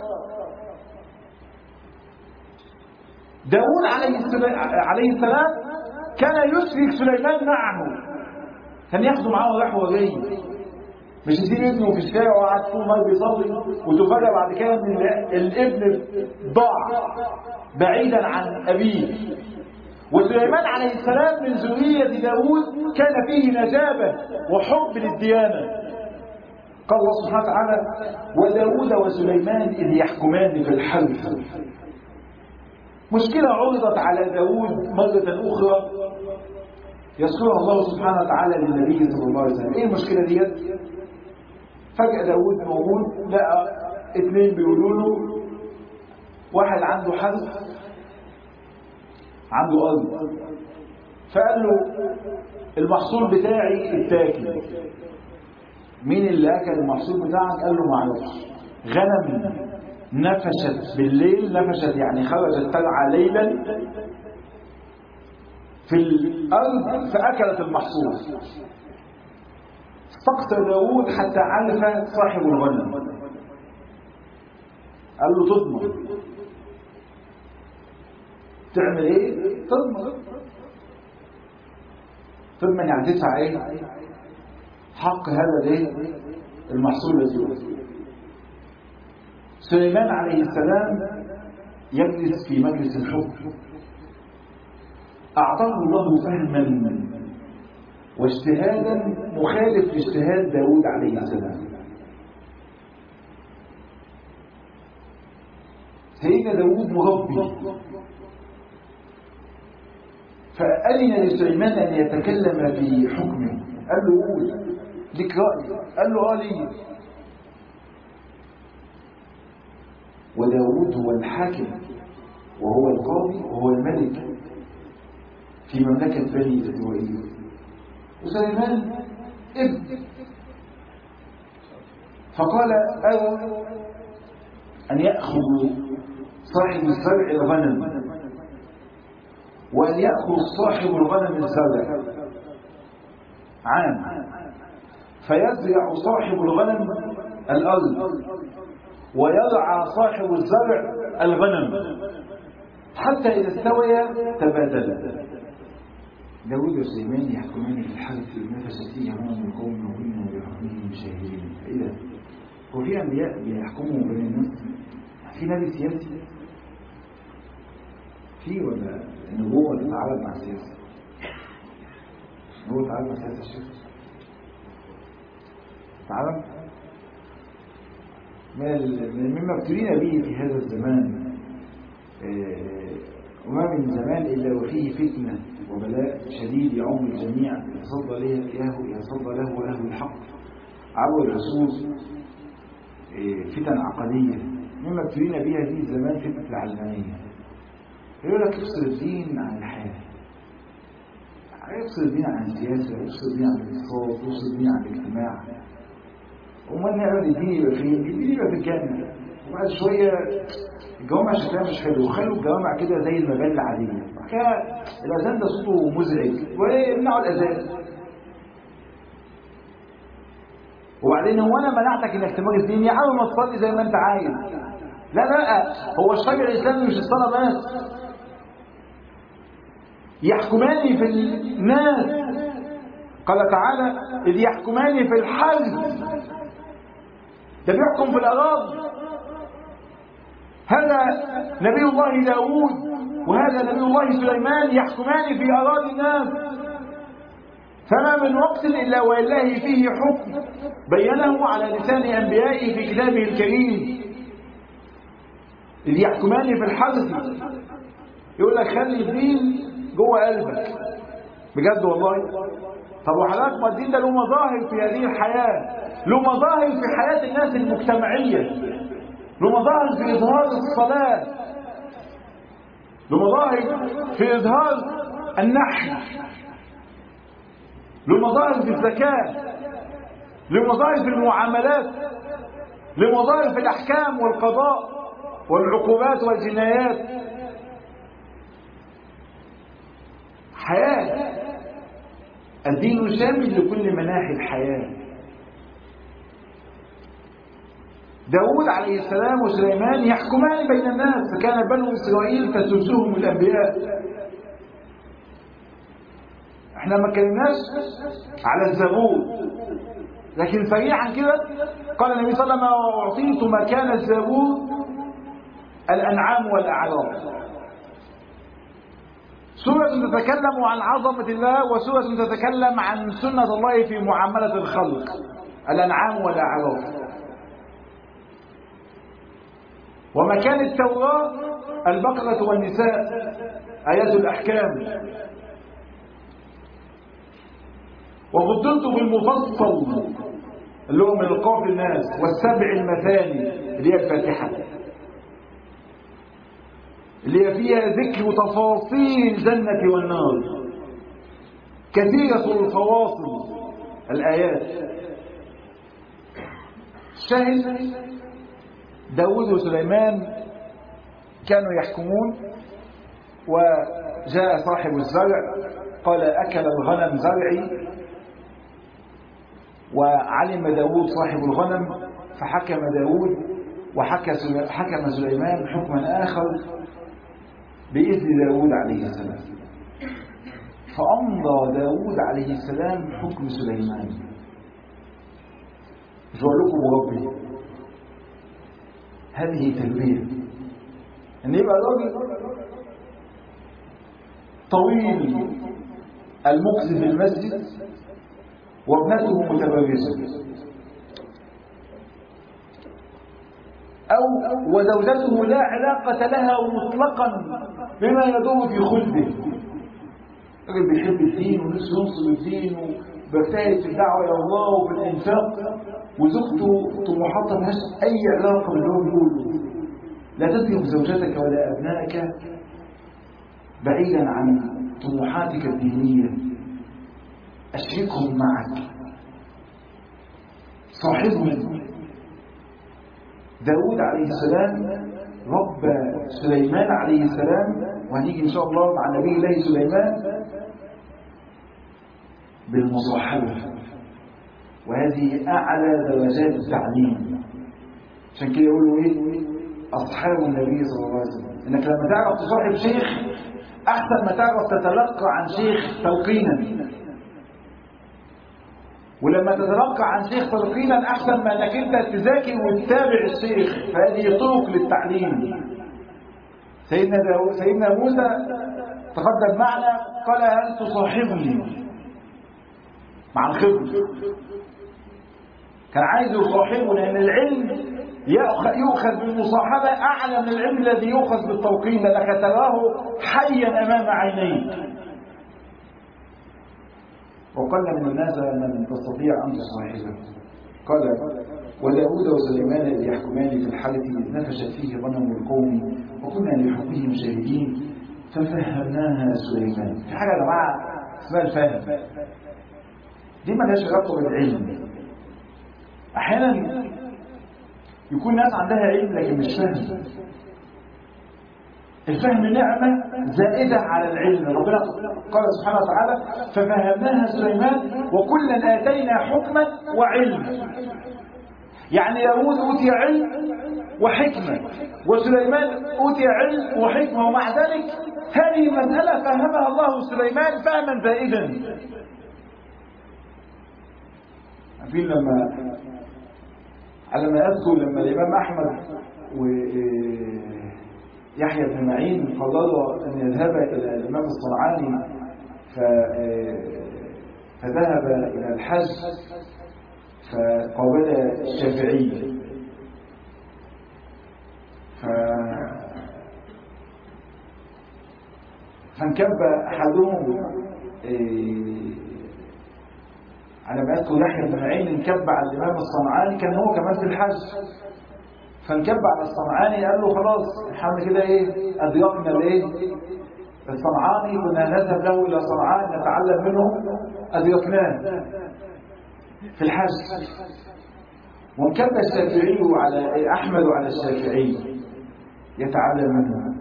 داود عليه السلام, عليه السلام كان يشرك سليمان معه كان ياخده معاه رايح وجاي مش يسيب ابنه في الشارع وقعد طول ما بيصلي وتفاجأ بعد كده ان الابن ضاع بعيدا عن ابيه وسليمان عليه السلام من ذرية داود كان فيه نجابة وحب للديانة قال الله سبحانه وتعالى وداود وسليمان إذ يحكمان في الحرث مشكلة عرضت على داود مرة أخرى يذكرها الله سبحانه وتعالى للنبي صلى الله عليه وسلم ايه المشكلة ديت فجأة داود موجود لقى اثنين بيقولوا له واحد عنده حرث عنده أرض فقال له المحصول بتاعي اتاكل مين اللي أكل المحصول بتاعك قال له معرفش غنم نفشت بالليل نفشت يعني خرجت ترعى ليلا في الأرض فأكلت المحصول استقصى داود حتى علف صاحب الغنم قال له تضمن تعمل ايه تضمن تضمن يعني تدفع ايه حق هذا الايه المحصول الذي سليمان عليه السلام يجلس في مجلس الحكم أعطاه الله فهما واجتهادا مخالف لاجتهاد داود عليه السلام سيدنا داود مربي فأذن لسليمان أن يتكلم في حكمه قال له قول لك رأي قال له آه لي وداود هو الحاكم وهو القاضي وهو الملك في مملكة بني إسرائيل وسليمان ابن فقال أرى أن يأخذ صاحب الزرع الغنم وأن يأخذ صاحب الغنم الزرع عام فيزرع صاحب الغنم الأرض ويرعى صاحب الزرع الغنم حتى إذا استويا تبادلا داود وسليمان يحكمان في الحرث والنفس هما من قوم وهن بحكمهم شاهدين إذا هو في أنبياء بيحكموا بين الناس في نبي سياسي في ولا النبوة تتعارض مع السياسة النبوة تتعارض مع سياسة الشيخ تتعارض مما ابتلينا به في هذا الزمان وما من زمان إلا وفيه فتنة وبلاء شديد يعم الجميع يصدى له يصدى له وله الحق عبر الرسول فتن عقدية مما ابتلينا بها في الزمان فتنة العلمانية يقول لك افصل الدين عن الحياة يفصل الدين عن السياسة يفصل الدين عن الاقتصاد يفصل الدين عن الاجتماع وما نعمل الدين يبقى فين؟ الدين يبقى في الجنة وبعد شوية الجوامع شكلها مش حلو خلوا الجوامع كده زي المباني العادية كده الأذان ده صوته مزعج ويمنعوا الأذان وبعدين هو انا منعتك انك تمارس دين يا عم ما تصلي زي ما انت عايز لا لا هو الشرع الاسلامي مش الصلاه بس يحكمان في الناس قال تعالى اذ يحكمان في الحرب ده بيحكم في الاراضي هذا نبي الله داود وهذا نبي الله سليمان يحكمان في اراضي الناس فما من وقت إلا ولله فيه حكم بينه على لسان أنبيائه في كتابه الكريم إذ يحكمان في الحدث يقول لك خلي الدين جوه قلبك بجد والله طب وحضرتك ما الدين ده له مظاهر في هذه الحياة له مظاهر في حياة الناس المجتمعية له مظاهر في إظهار الصلاة له مظاهر في إظهار النحل له مظاهر في الزكاة له مظاهر في المعاملات له مظاهر في الأحكام والقضاء والعقوبات والجنايات حياة الدين شامل لكل مناحي الحياة داود عليه السلام وسليمان يحكمان بين الناس فكان بنو إسرائيل تسوسهم الأنبياء احنا ما اتكلمناش على الزبور لكن سريعا كده قال النبي صلى الله عليه وسلم اعطيت مكان الزبور الانعام والاعراض سورة تتكلم عن عظمة الله وسورة تتكلم عن سنة الله في معاملة الخلق الأنعام والأعراض ومكان التوراة البقرة والنساء آيات الأحكام وفضلت بالمفصل اللي هو من القاف الناس والسبع المثاني اللي هي الفاتحة اللي هي فيها ذكر تفاصيل الجنة والنار كثيرة الفواصل الآيات شاهد داود وسليمان كانوا يحكمون وجاء صاحب الزرع قال أكل الغنم زرعي وعلم داود صاحب الغنم فحكم داود وحكم سليمان حكما آخر بإذن داود عليه السلام فأمضى داود عليه السلام حكم سليمان مش لكم ربي هذه تربية ان يبقى الراجل طويل المكس في المسجد وابنته متبرزة أو وزوجته لا علاقة لها مطلقا بما يدور في خلده راجل بيحب الدين ونفسه ينصر الدين وبيجتهد في الدعوة إلى الله وفي الإنفاق وزوجته طموحاتها ملهاش أي علاقة باللي هو بيقوله لا تترك زوجتك ولا أبنائك بعيدا عن طموحاتك الدينية أشركهم معك صاحبهم داود عليه السلام رب سليمان عليه السلام وهنيجي إن شاء الله مع نبي الله سليمان بالمصاحبة وهذه أعلى درجات التعليم عشان كده يقولوا إيه أصحاب النبي صلى الله عليه وسلم إنك لما تعرف تصاحب شيخ أحسن ما تعرف تتلقى عن شيخ تلقينا ولما تتلقى عن شيخ تلقينا أحسن ما أنك أنت تذاكر وتتابع الشيخ فهذه طرق للتعليم سيدنا, داو... سيدنا موسى تقدم معنا قال هل تصاحبني مع الخبر كان عايز يصاحبه لأن العلم يؤخذ بالمصاحبة أعلى من العلم الذي يؤخذ بالتوقيت لأنك تراه حيا أمام عينيك وقل من الناس من تستطيع أن تصاحبه قال وداود وسليمان إذ يحكمان في الحالة إذ نفشت فيه غنم القوم وكنا لحكمهم شاهدين ففهمناها سليمان في حاجة يا جماعة اسمها الفهم دي ما لهاش علاقة بالعلم أحيانا يكون ناس عندها علم لكن مش فاهم الفهم نعمة زائدة على العلم ربنا قال سبحانه وتعالى ففهمناها سليمان وكلا آتينا حكما وعلما يعني داود أوتي علم وحكمة وسليمان أوتي علم وحكمة ومع ذلك هذه مسألة فهمها الله سليمان فهما زائدا عارفين لما على ما أذكر لما الإمام أحمد ويحيى بن معين قرروا أن يذهبا إلى الإمام الصنعاني ف... فذهب إلى الحج فقابل الشافعي ف... فانكب أحدهم على ما يذكر يحيى بن معين انكب على الإمام الصنعاني كان هو كمان في الحج فانكب على الصنعاني قال له خلاص احنا كده ايه أضيقنا الايه الصنعاني كنا نذهب له إلى صنعاء نتعلم منه أضيقناه في الحج وانكب الشافعي على أحمد على الشافعي يتعلم منه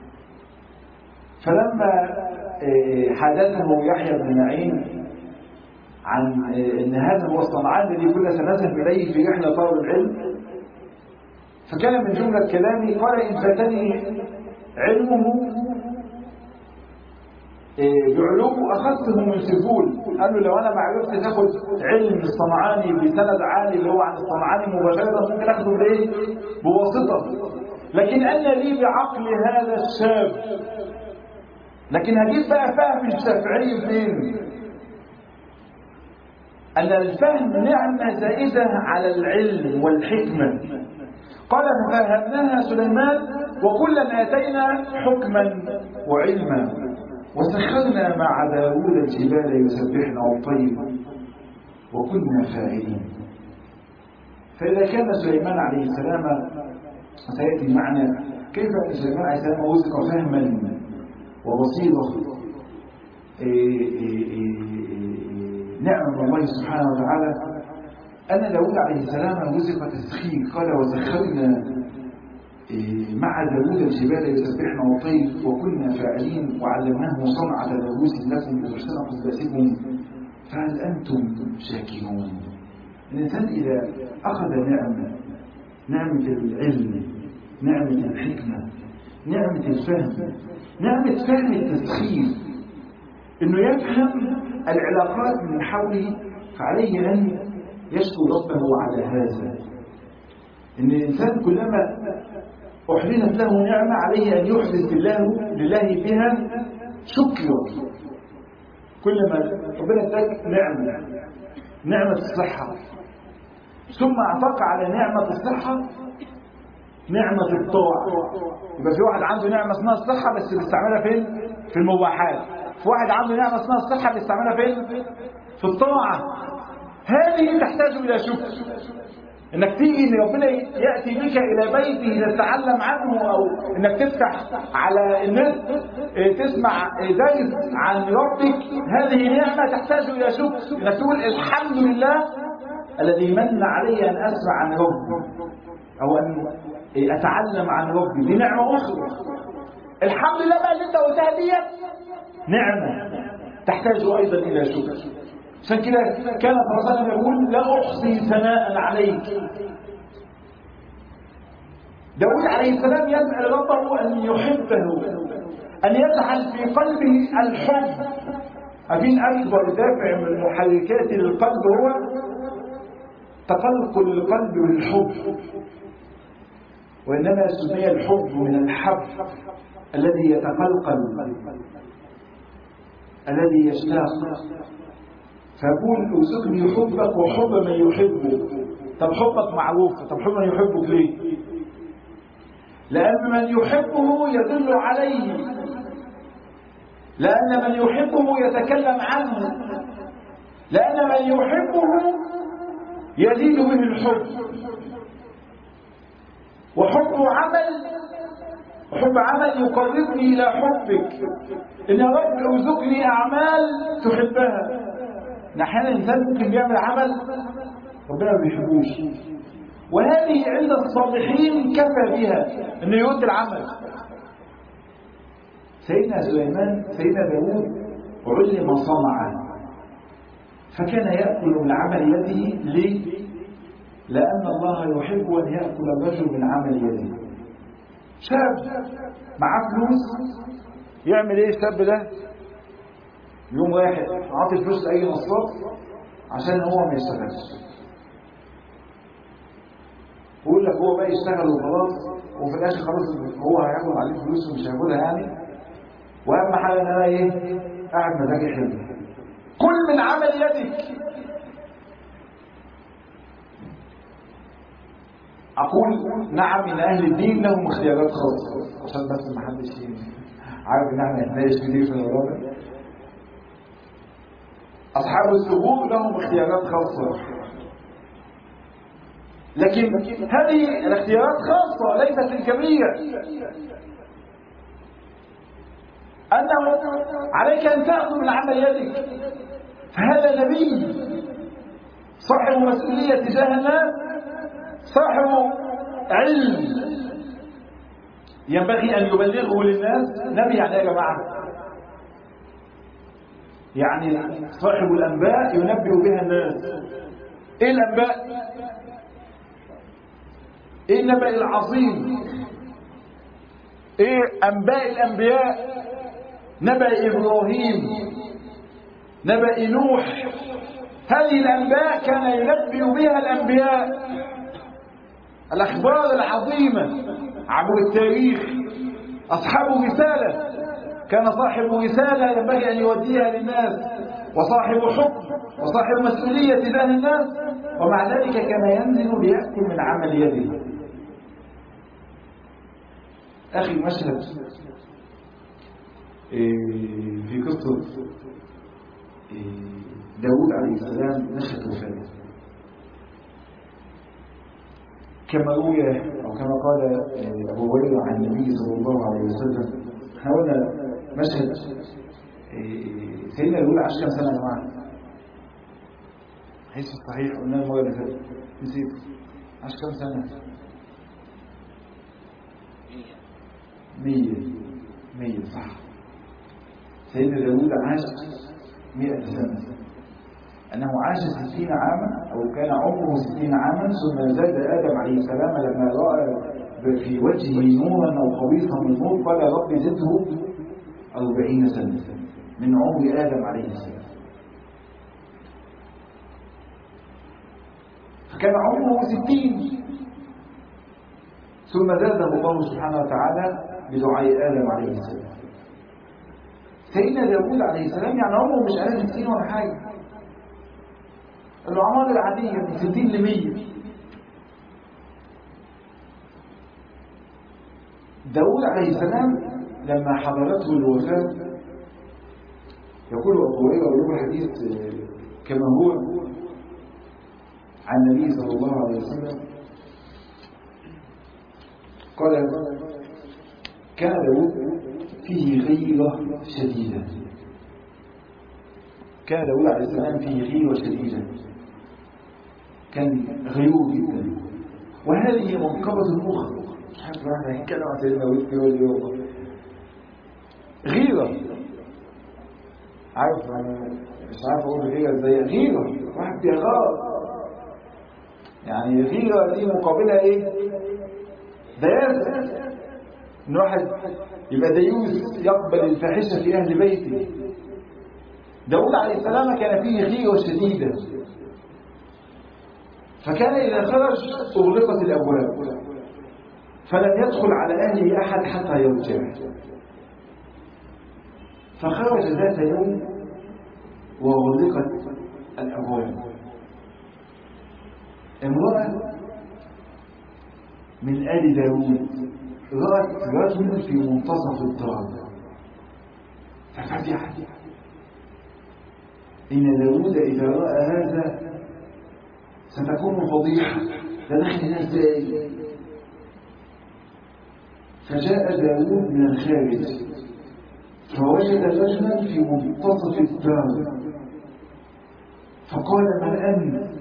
فلما حدثه يحيى بن معين عن ان هذا هو الصنعان الذي كنا سنذهب اليه في رحله طلب العلم فكان من جمله كلامي قال ان فاتني علمه بعلوم اخذته من سبول قال له لو انا ما عرفتش اخد علم الصنعاني بسند عالي اللي هو عن الصنعاني مباشره ممكن اخده بايه؟ بواسطه لكن انا لي بعقل هذا الشاب لكن هجيب بقى فهم الشافعي منين؟ أن الفهم نعمة زائدة على العلم والحكمة قال ففهمناها سليمان وكلا آتينا حكما وعلما وسخرنا مع داود الجبال يسبحن والطير وكنا فاعلين فإذا كان سليمان عليه السلام سيأتي معنا كيف أن سليمان عليه السلام وزق فهما وبصيرة نعم من الله سبحانه وتعالى أن داود عليه السلام وزق تسخير قال وسخرنا مع داود الجبال يسبحن والطير وكنا فاعلين وعلمناه صنعة لبوس لكم لتحسن قداسكم فهل أنتم شاكرون الإنسان إذا أخذ نعمة نعمة العلم نعمة الحكمة نعمة الفهم نعمة فهم التسخير انه يفهم العلاقات من حوله فعليه ان يشكر ربه على هذا ان الانسان كلما احدثت له نعمه عليه ان يحدث بالله لله بها شكرا كلما ربنا اداك نعمه نعمه الصحه ثم اعطاك على نعمه الصحه نعمة الطاعة يبقى في واحد عنده نعمة اسمها الصحة بس بيستعملها فين؟ في المباحات في واحد عنده نعمة اسمها الصحة بيستعملها فين؟ في الطاعة هذه تحتاج إلى شكر انك تيجي ان ربنا ياتي بك الى بيته تتعلم عنه او انك تفتح على النت تسمع درس عن ربك هذه نعمه تحتاج الى شكر انك تقول الحمد لله الذي من علي ان اسمع عن ربي او ان اتعلم عن ربي دي نعمه اخرى الحمد لله بقى اللي انت قلتها ديت نعمه تحتاج ايضا الى شكر عشان كده كان صلى الله عليه وسلم يقول لا احصي ثناء عليك داود عليه السلام يسأل ربه أن يحبه أن يجعل في قلبه الحب أبين أكبر دافع من محركات القلب هو تقلق القلب بالحب وإنما سمي الحب من الحب الذي يتقلقل الذي يشتاق فيقول ارزقني حبك وحب من يحبك طب حبك معروف طب حب من يحبك ليه لأن من يحبه يدل عليه لأن من يحبه يتكلم عنه لأن من يحبه يزيد به الحب وحب عمل وحب عمل يقربني إلى حبك إن يا رب ارزقني أعمال تحبها أحيانا الإنسان ممكن بيعمل عمل ربنا ما بيحبوش وهذه عند الصالحين كفى بها انه يؤدي العمل سيدنا سليمان سيدنا داود علم صنعا فكان يأكل من عمل يده ليه؟ لأن الله يحب أن يأكل الرجل من عمل يده شاب معاه فلوس يعمل ايه الشاب ده؟ يوم واحد عاطي فلوس لأي نصاب عشان هو ما يشتغلش ويقول لك هو بقى يشتغل وخلاص وفي الاخر خلاص هو هياخد عليه فلوس ومش هياخدها يعني واهم حاجه ان انا ايه قاعد مزاجي حلو كل من عمل يدك اقول نعم ان اهل الدين لهم اختيارات خاصه عشان بس ما حدش عارف ان احنا نتناقش كتير في الموضوع ده اصحاب الثبوت لهم اختيارات خاصه لكن هذه الاختيارات خاصة ليست للجميع أنه عليك أن تأخذ من عمل يدك فهذا نبي صاحب مسؤولية تجاه الناس صاحب علم ينبغي أن يبلغه للناس نبي يعني يا جماعة يعني صاحب الأنباء ينبئ بها الناس إيه الأنباء ايه النبأ العظيم ايه انباء الانبياء نبأ ابراهيم نبأ نوح هذه الانباء كان ينبئ بها الانبياء الاخبار العظيمه عبر التاريخ اصحاب رساله كان صاحب رساله ينبغي ان يوديها للناس وصاحب حكم وصاحب مسؤوليه تجاه الناس ومع ذلك كان ينزل ليأكل من عمل يده أخي مشهد في قصة داود عليه السلام نشهد وفاته كما روي أو كما قال أبو هريرة عن النبي صلى الله عليه وسلم احنا قلنا مشهد سيدنا داود عاش كام سنة يا جماعة؟ حيث الصحيح قلنا المرة اللي فاتت نسيت عاش كام سنة؟ مية مية صح سيدنا داود عاش مئة سنة أنه عاش ستين عاما أو كان عمره ستين عاما ثم زاد آدم عليه السلام لما رأى في وجهه نورا أو خبيثا من نور قال رب زده أربعين سنة من عمر آدم عليه السلام فكان عمره ستين ثم زاده الله سبحانه وتعالى بدعاء آدم عليه السلام سيدنا داود عليه السلام يعني عمره مش أقل من 60 ولا حاجة الأعمار العادية من 60 ل 100 داود عليه السلام لما حضرته الوفاة يقول أبو هريرة وله حديث كما هو عن النبي صلى الله عليه وسلم قال كان داود فيه غيرة شديدة كان داود عليه السلام فيه غيرة شديدة كان غيور جدا وهذه منقبة أخرى مش عارف واحد هيتكلم عن سيدنا داود في اليوم غيرة عارف انا مش عارف اقول غيرة ازاي غيرة واحد بيغار يعني غيرة دي مقابلها ايه دياس ان واحد يبقى ديوس يقبل الفاحشة في اهل بيته داود عليه السلام كان فيه غيرة شديدة فكان إذا خرج أغلقت الأبواب فلم يدخل على أهله أحد حتى يرجع فخرج ذات يوم وغلقت الأبواب امرأة من آل داود رأت رجل في منتصف الدار ففتحت إن داود إذا رأى هذا ستكون فضيحة ده دخل هنا ازاي فجاء داود من الخارج فوجد رجلا في منتصف الدار فقال من أنت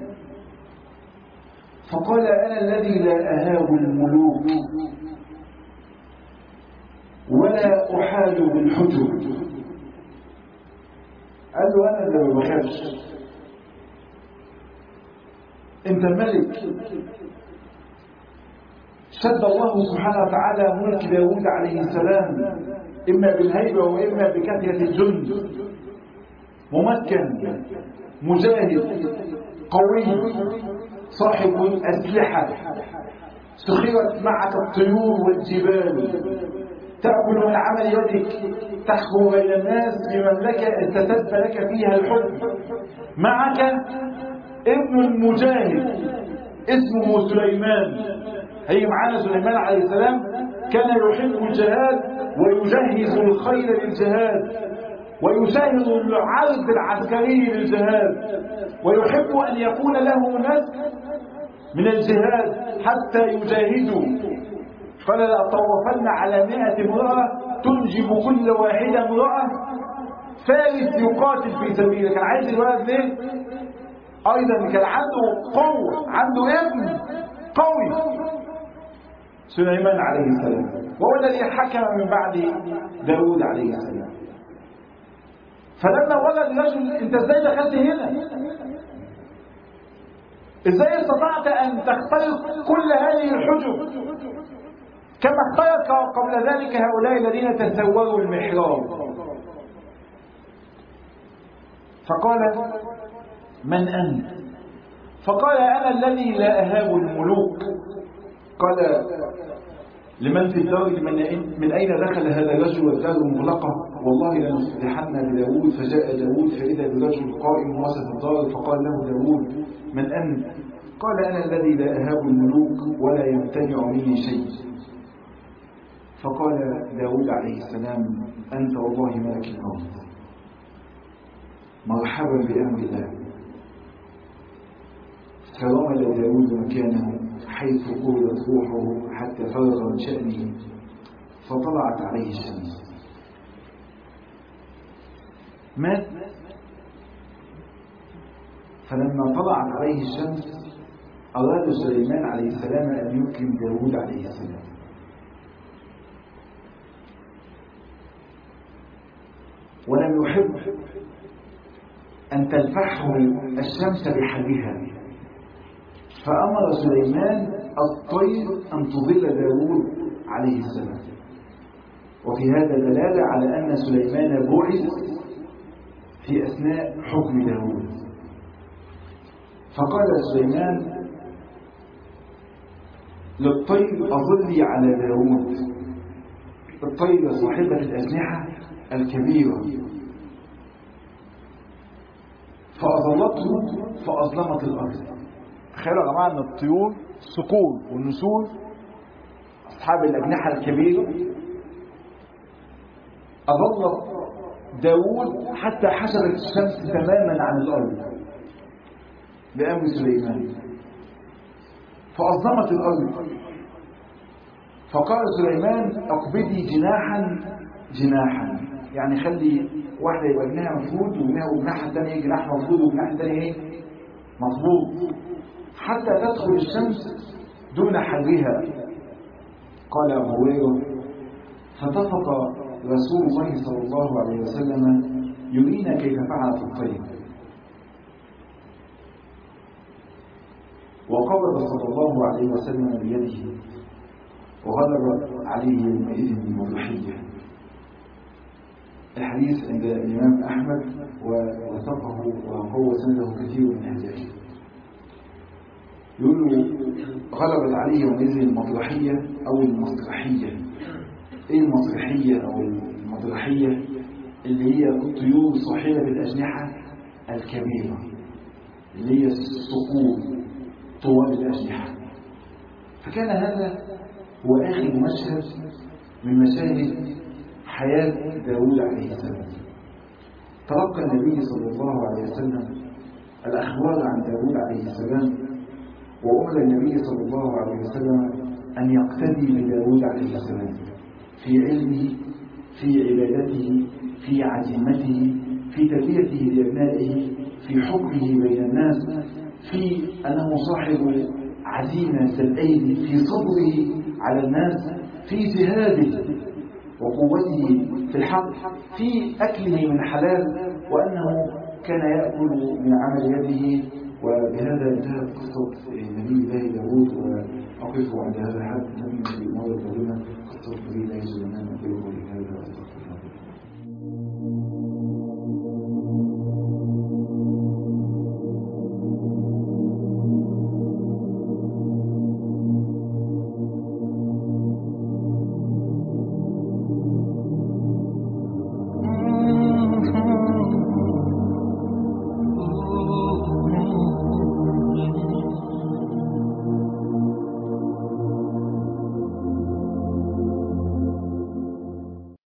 فقال أنا الذي لا أهاب الملوك ولا أحال بالحجب قال له أنا اللي ما بخافش أنت ملك شد الله سبحانه وتعالى ملك داود عليه السلام إما بالهيبة وإما بكثرة الجند ممكن مجاهد قوي صاحب أسلحة سخرت معك الطيور والجبال تأكل من عمل يدك تحكم بين الناس بمملكة استتب لك فيها الحكم معك ابن المجاهد اسمه سليمان هي معانا سليمان عليه السلام كان يحب الجهاد ويجهز الخيل للجهاد ويساهم العرض العسكري للجهاد ويحب أن يكون له نسل من الجهاد حتى يجاهدوا فلا لأطوفن على مئة امرأة تنجب كل واحدة امرأة فارس يقاتل في سبيله كان عايز الولد ليه؟ أيضا كان عنده قوة عنده ابن قوي سليمان عليه السلام وهو الذي حكم من بعد داود عليه السلام فلما ولد الرجل انت ازاي دخلت هنا ازاي استطعت ان تخترق كل هذه الحجب كما اخترق قبل ذلك هؤلاء الذين تسوروا المحراب فقال من انت فقال انا الذي لا اهاب الملوك قال لمن في الدار من, من أين دخل هذا الرجل والدار مغلقة والله لنصلحن بداود فجاء داود فإذا برجل قائم وسط الدار فقال له داود من أنت قال أنا الذي لا أهاب الملوك ولا يمتنع مني شيء فقال داود عليه السلام أنت والله ملك الأرض مرحبا بأمر الله فرمل داود مكانه حيث قولت روحه حتى فرغ من شأنه فطلعت عليه الشمس مات فلما طلعت عليه الشمس أراد سليمان عليه السلام أن يكرم داود عليه السلام ولم يحب أن تلفحه الشمس بحرها فأمر سليمان الطير أن تظل داود عليه السلام وفي هذا دلالة على أن سليمان بعث في أثناء حكم داود فقال سليمان للطير أظلي على داود الطير صاحبة الأجنحة الكبيرة فأظلته فأظلمت الأرض تخيلوا يا جماعة أن الطيور الصقور والنسور أصحاب الأجنحة الكبيرة أظلت داود حتى حشرت الشمس تماما عن الأرض بأمر سليمان فأظلمت الأرض فقال سليمان أقبضي جناحا جناحا يعني خلي واحدة يبقى جناحها مفروض وجناحها الثانية جناح مفروض وجناح الثانية ايه؟ مطلوب حتى تدخل الشمس دون حرها قال أبو هريرة فطفق رسول الله صلى الله عليه وسلم يرينا كيف فعلت الطير وقبض صلى الله عليه وسلم بيده وغلب عليه يومئذ المضحية الحديث عند الإمام أحمد ووثقه وقوى سنده كثير من أهل العلم يقول غلبت عليه يومئذ المطرحية أو المسرحية إيه المسرحية أو المطرحية اللي هي الطيور صاحبة الأجنحة الكبيرة اللي هي الصقور طوال الأجنحة فكان هذا هو آخر مشهد من مشاهد حياة داود عليه السلام تلقى النبي صلى الله عليه وسلم الأخبار عن داود عليه السلام وأمر النبي صلى الله عليه وسلم أن يقتدي بداود عليه السلام في علمه في عبادته في عزيمته في تربيته لأبنائه في حكمه بين الناس في أنه صاحب عزيمة الأيدي في صبره على الناس في جهاده وقوته في الحق في أكله من حلال وأنه كان يأكل من عمل يده وبهذا انتهت قصة نبي الله داود وأقف عند هذا الحد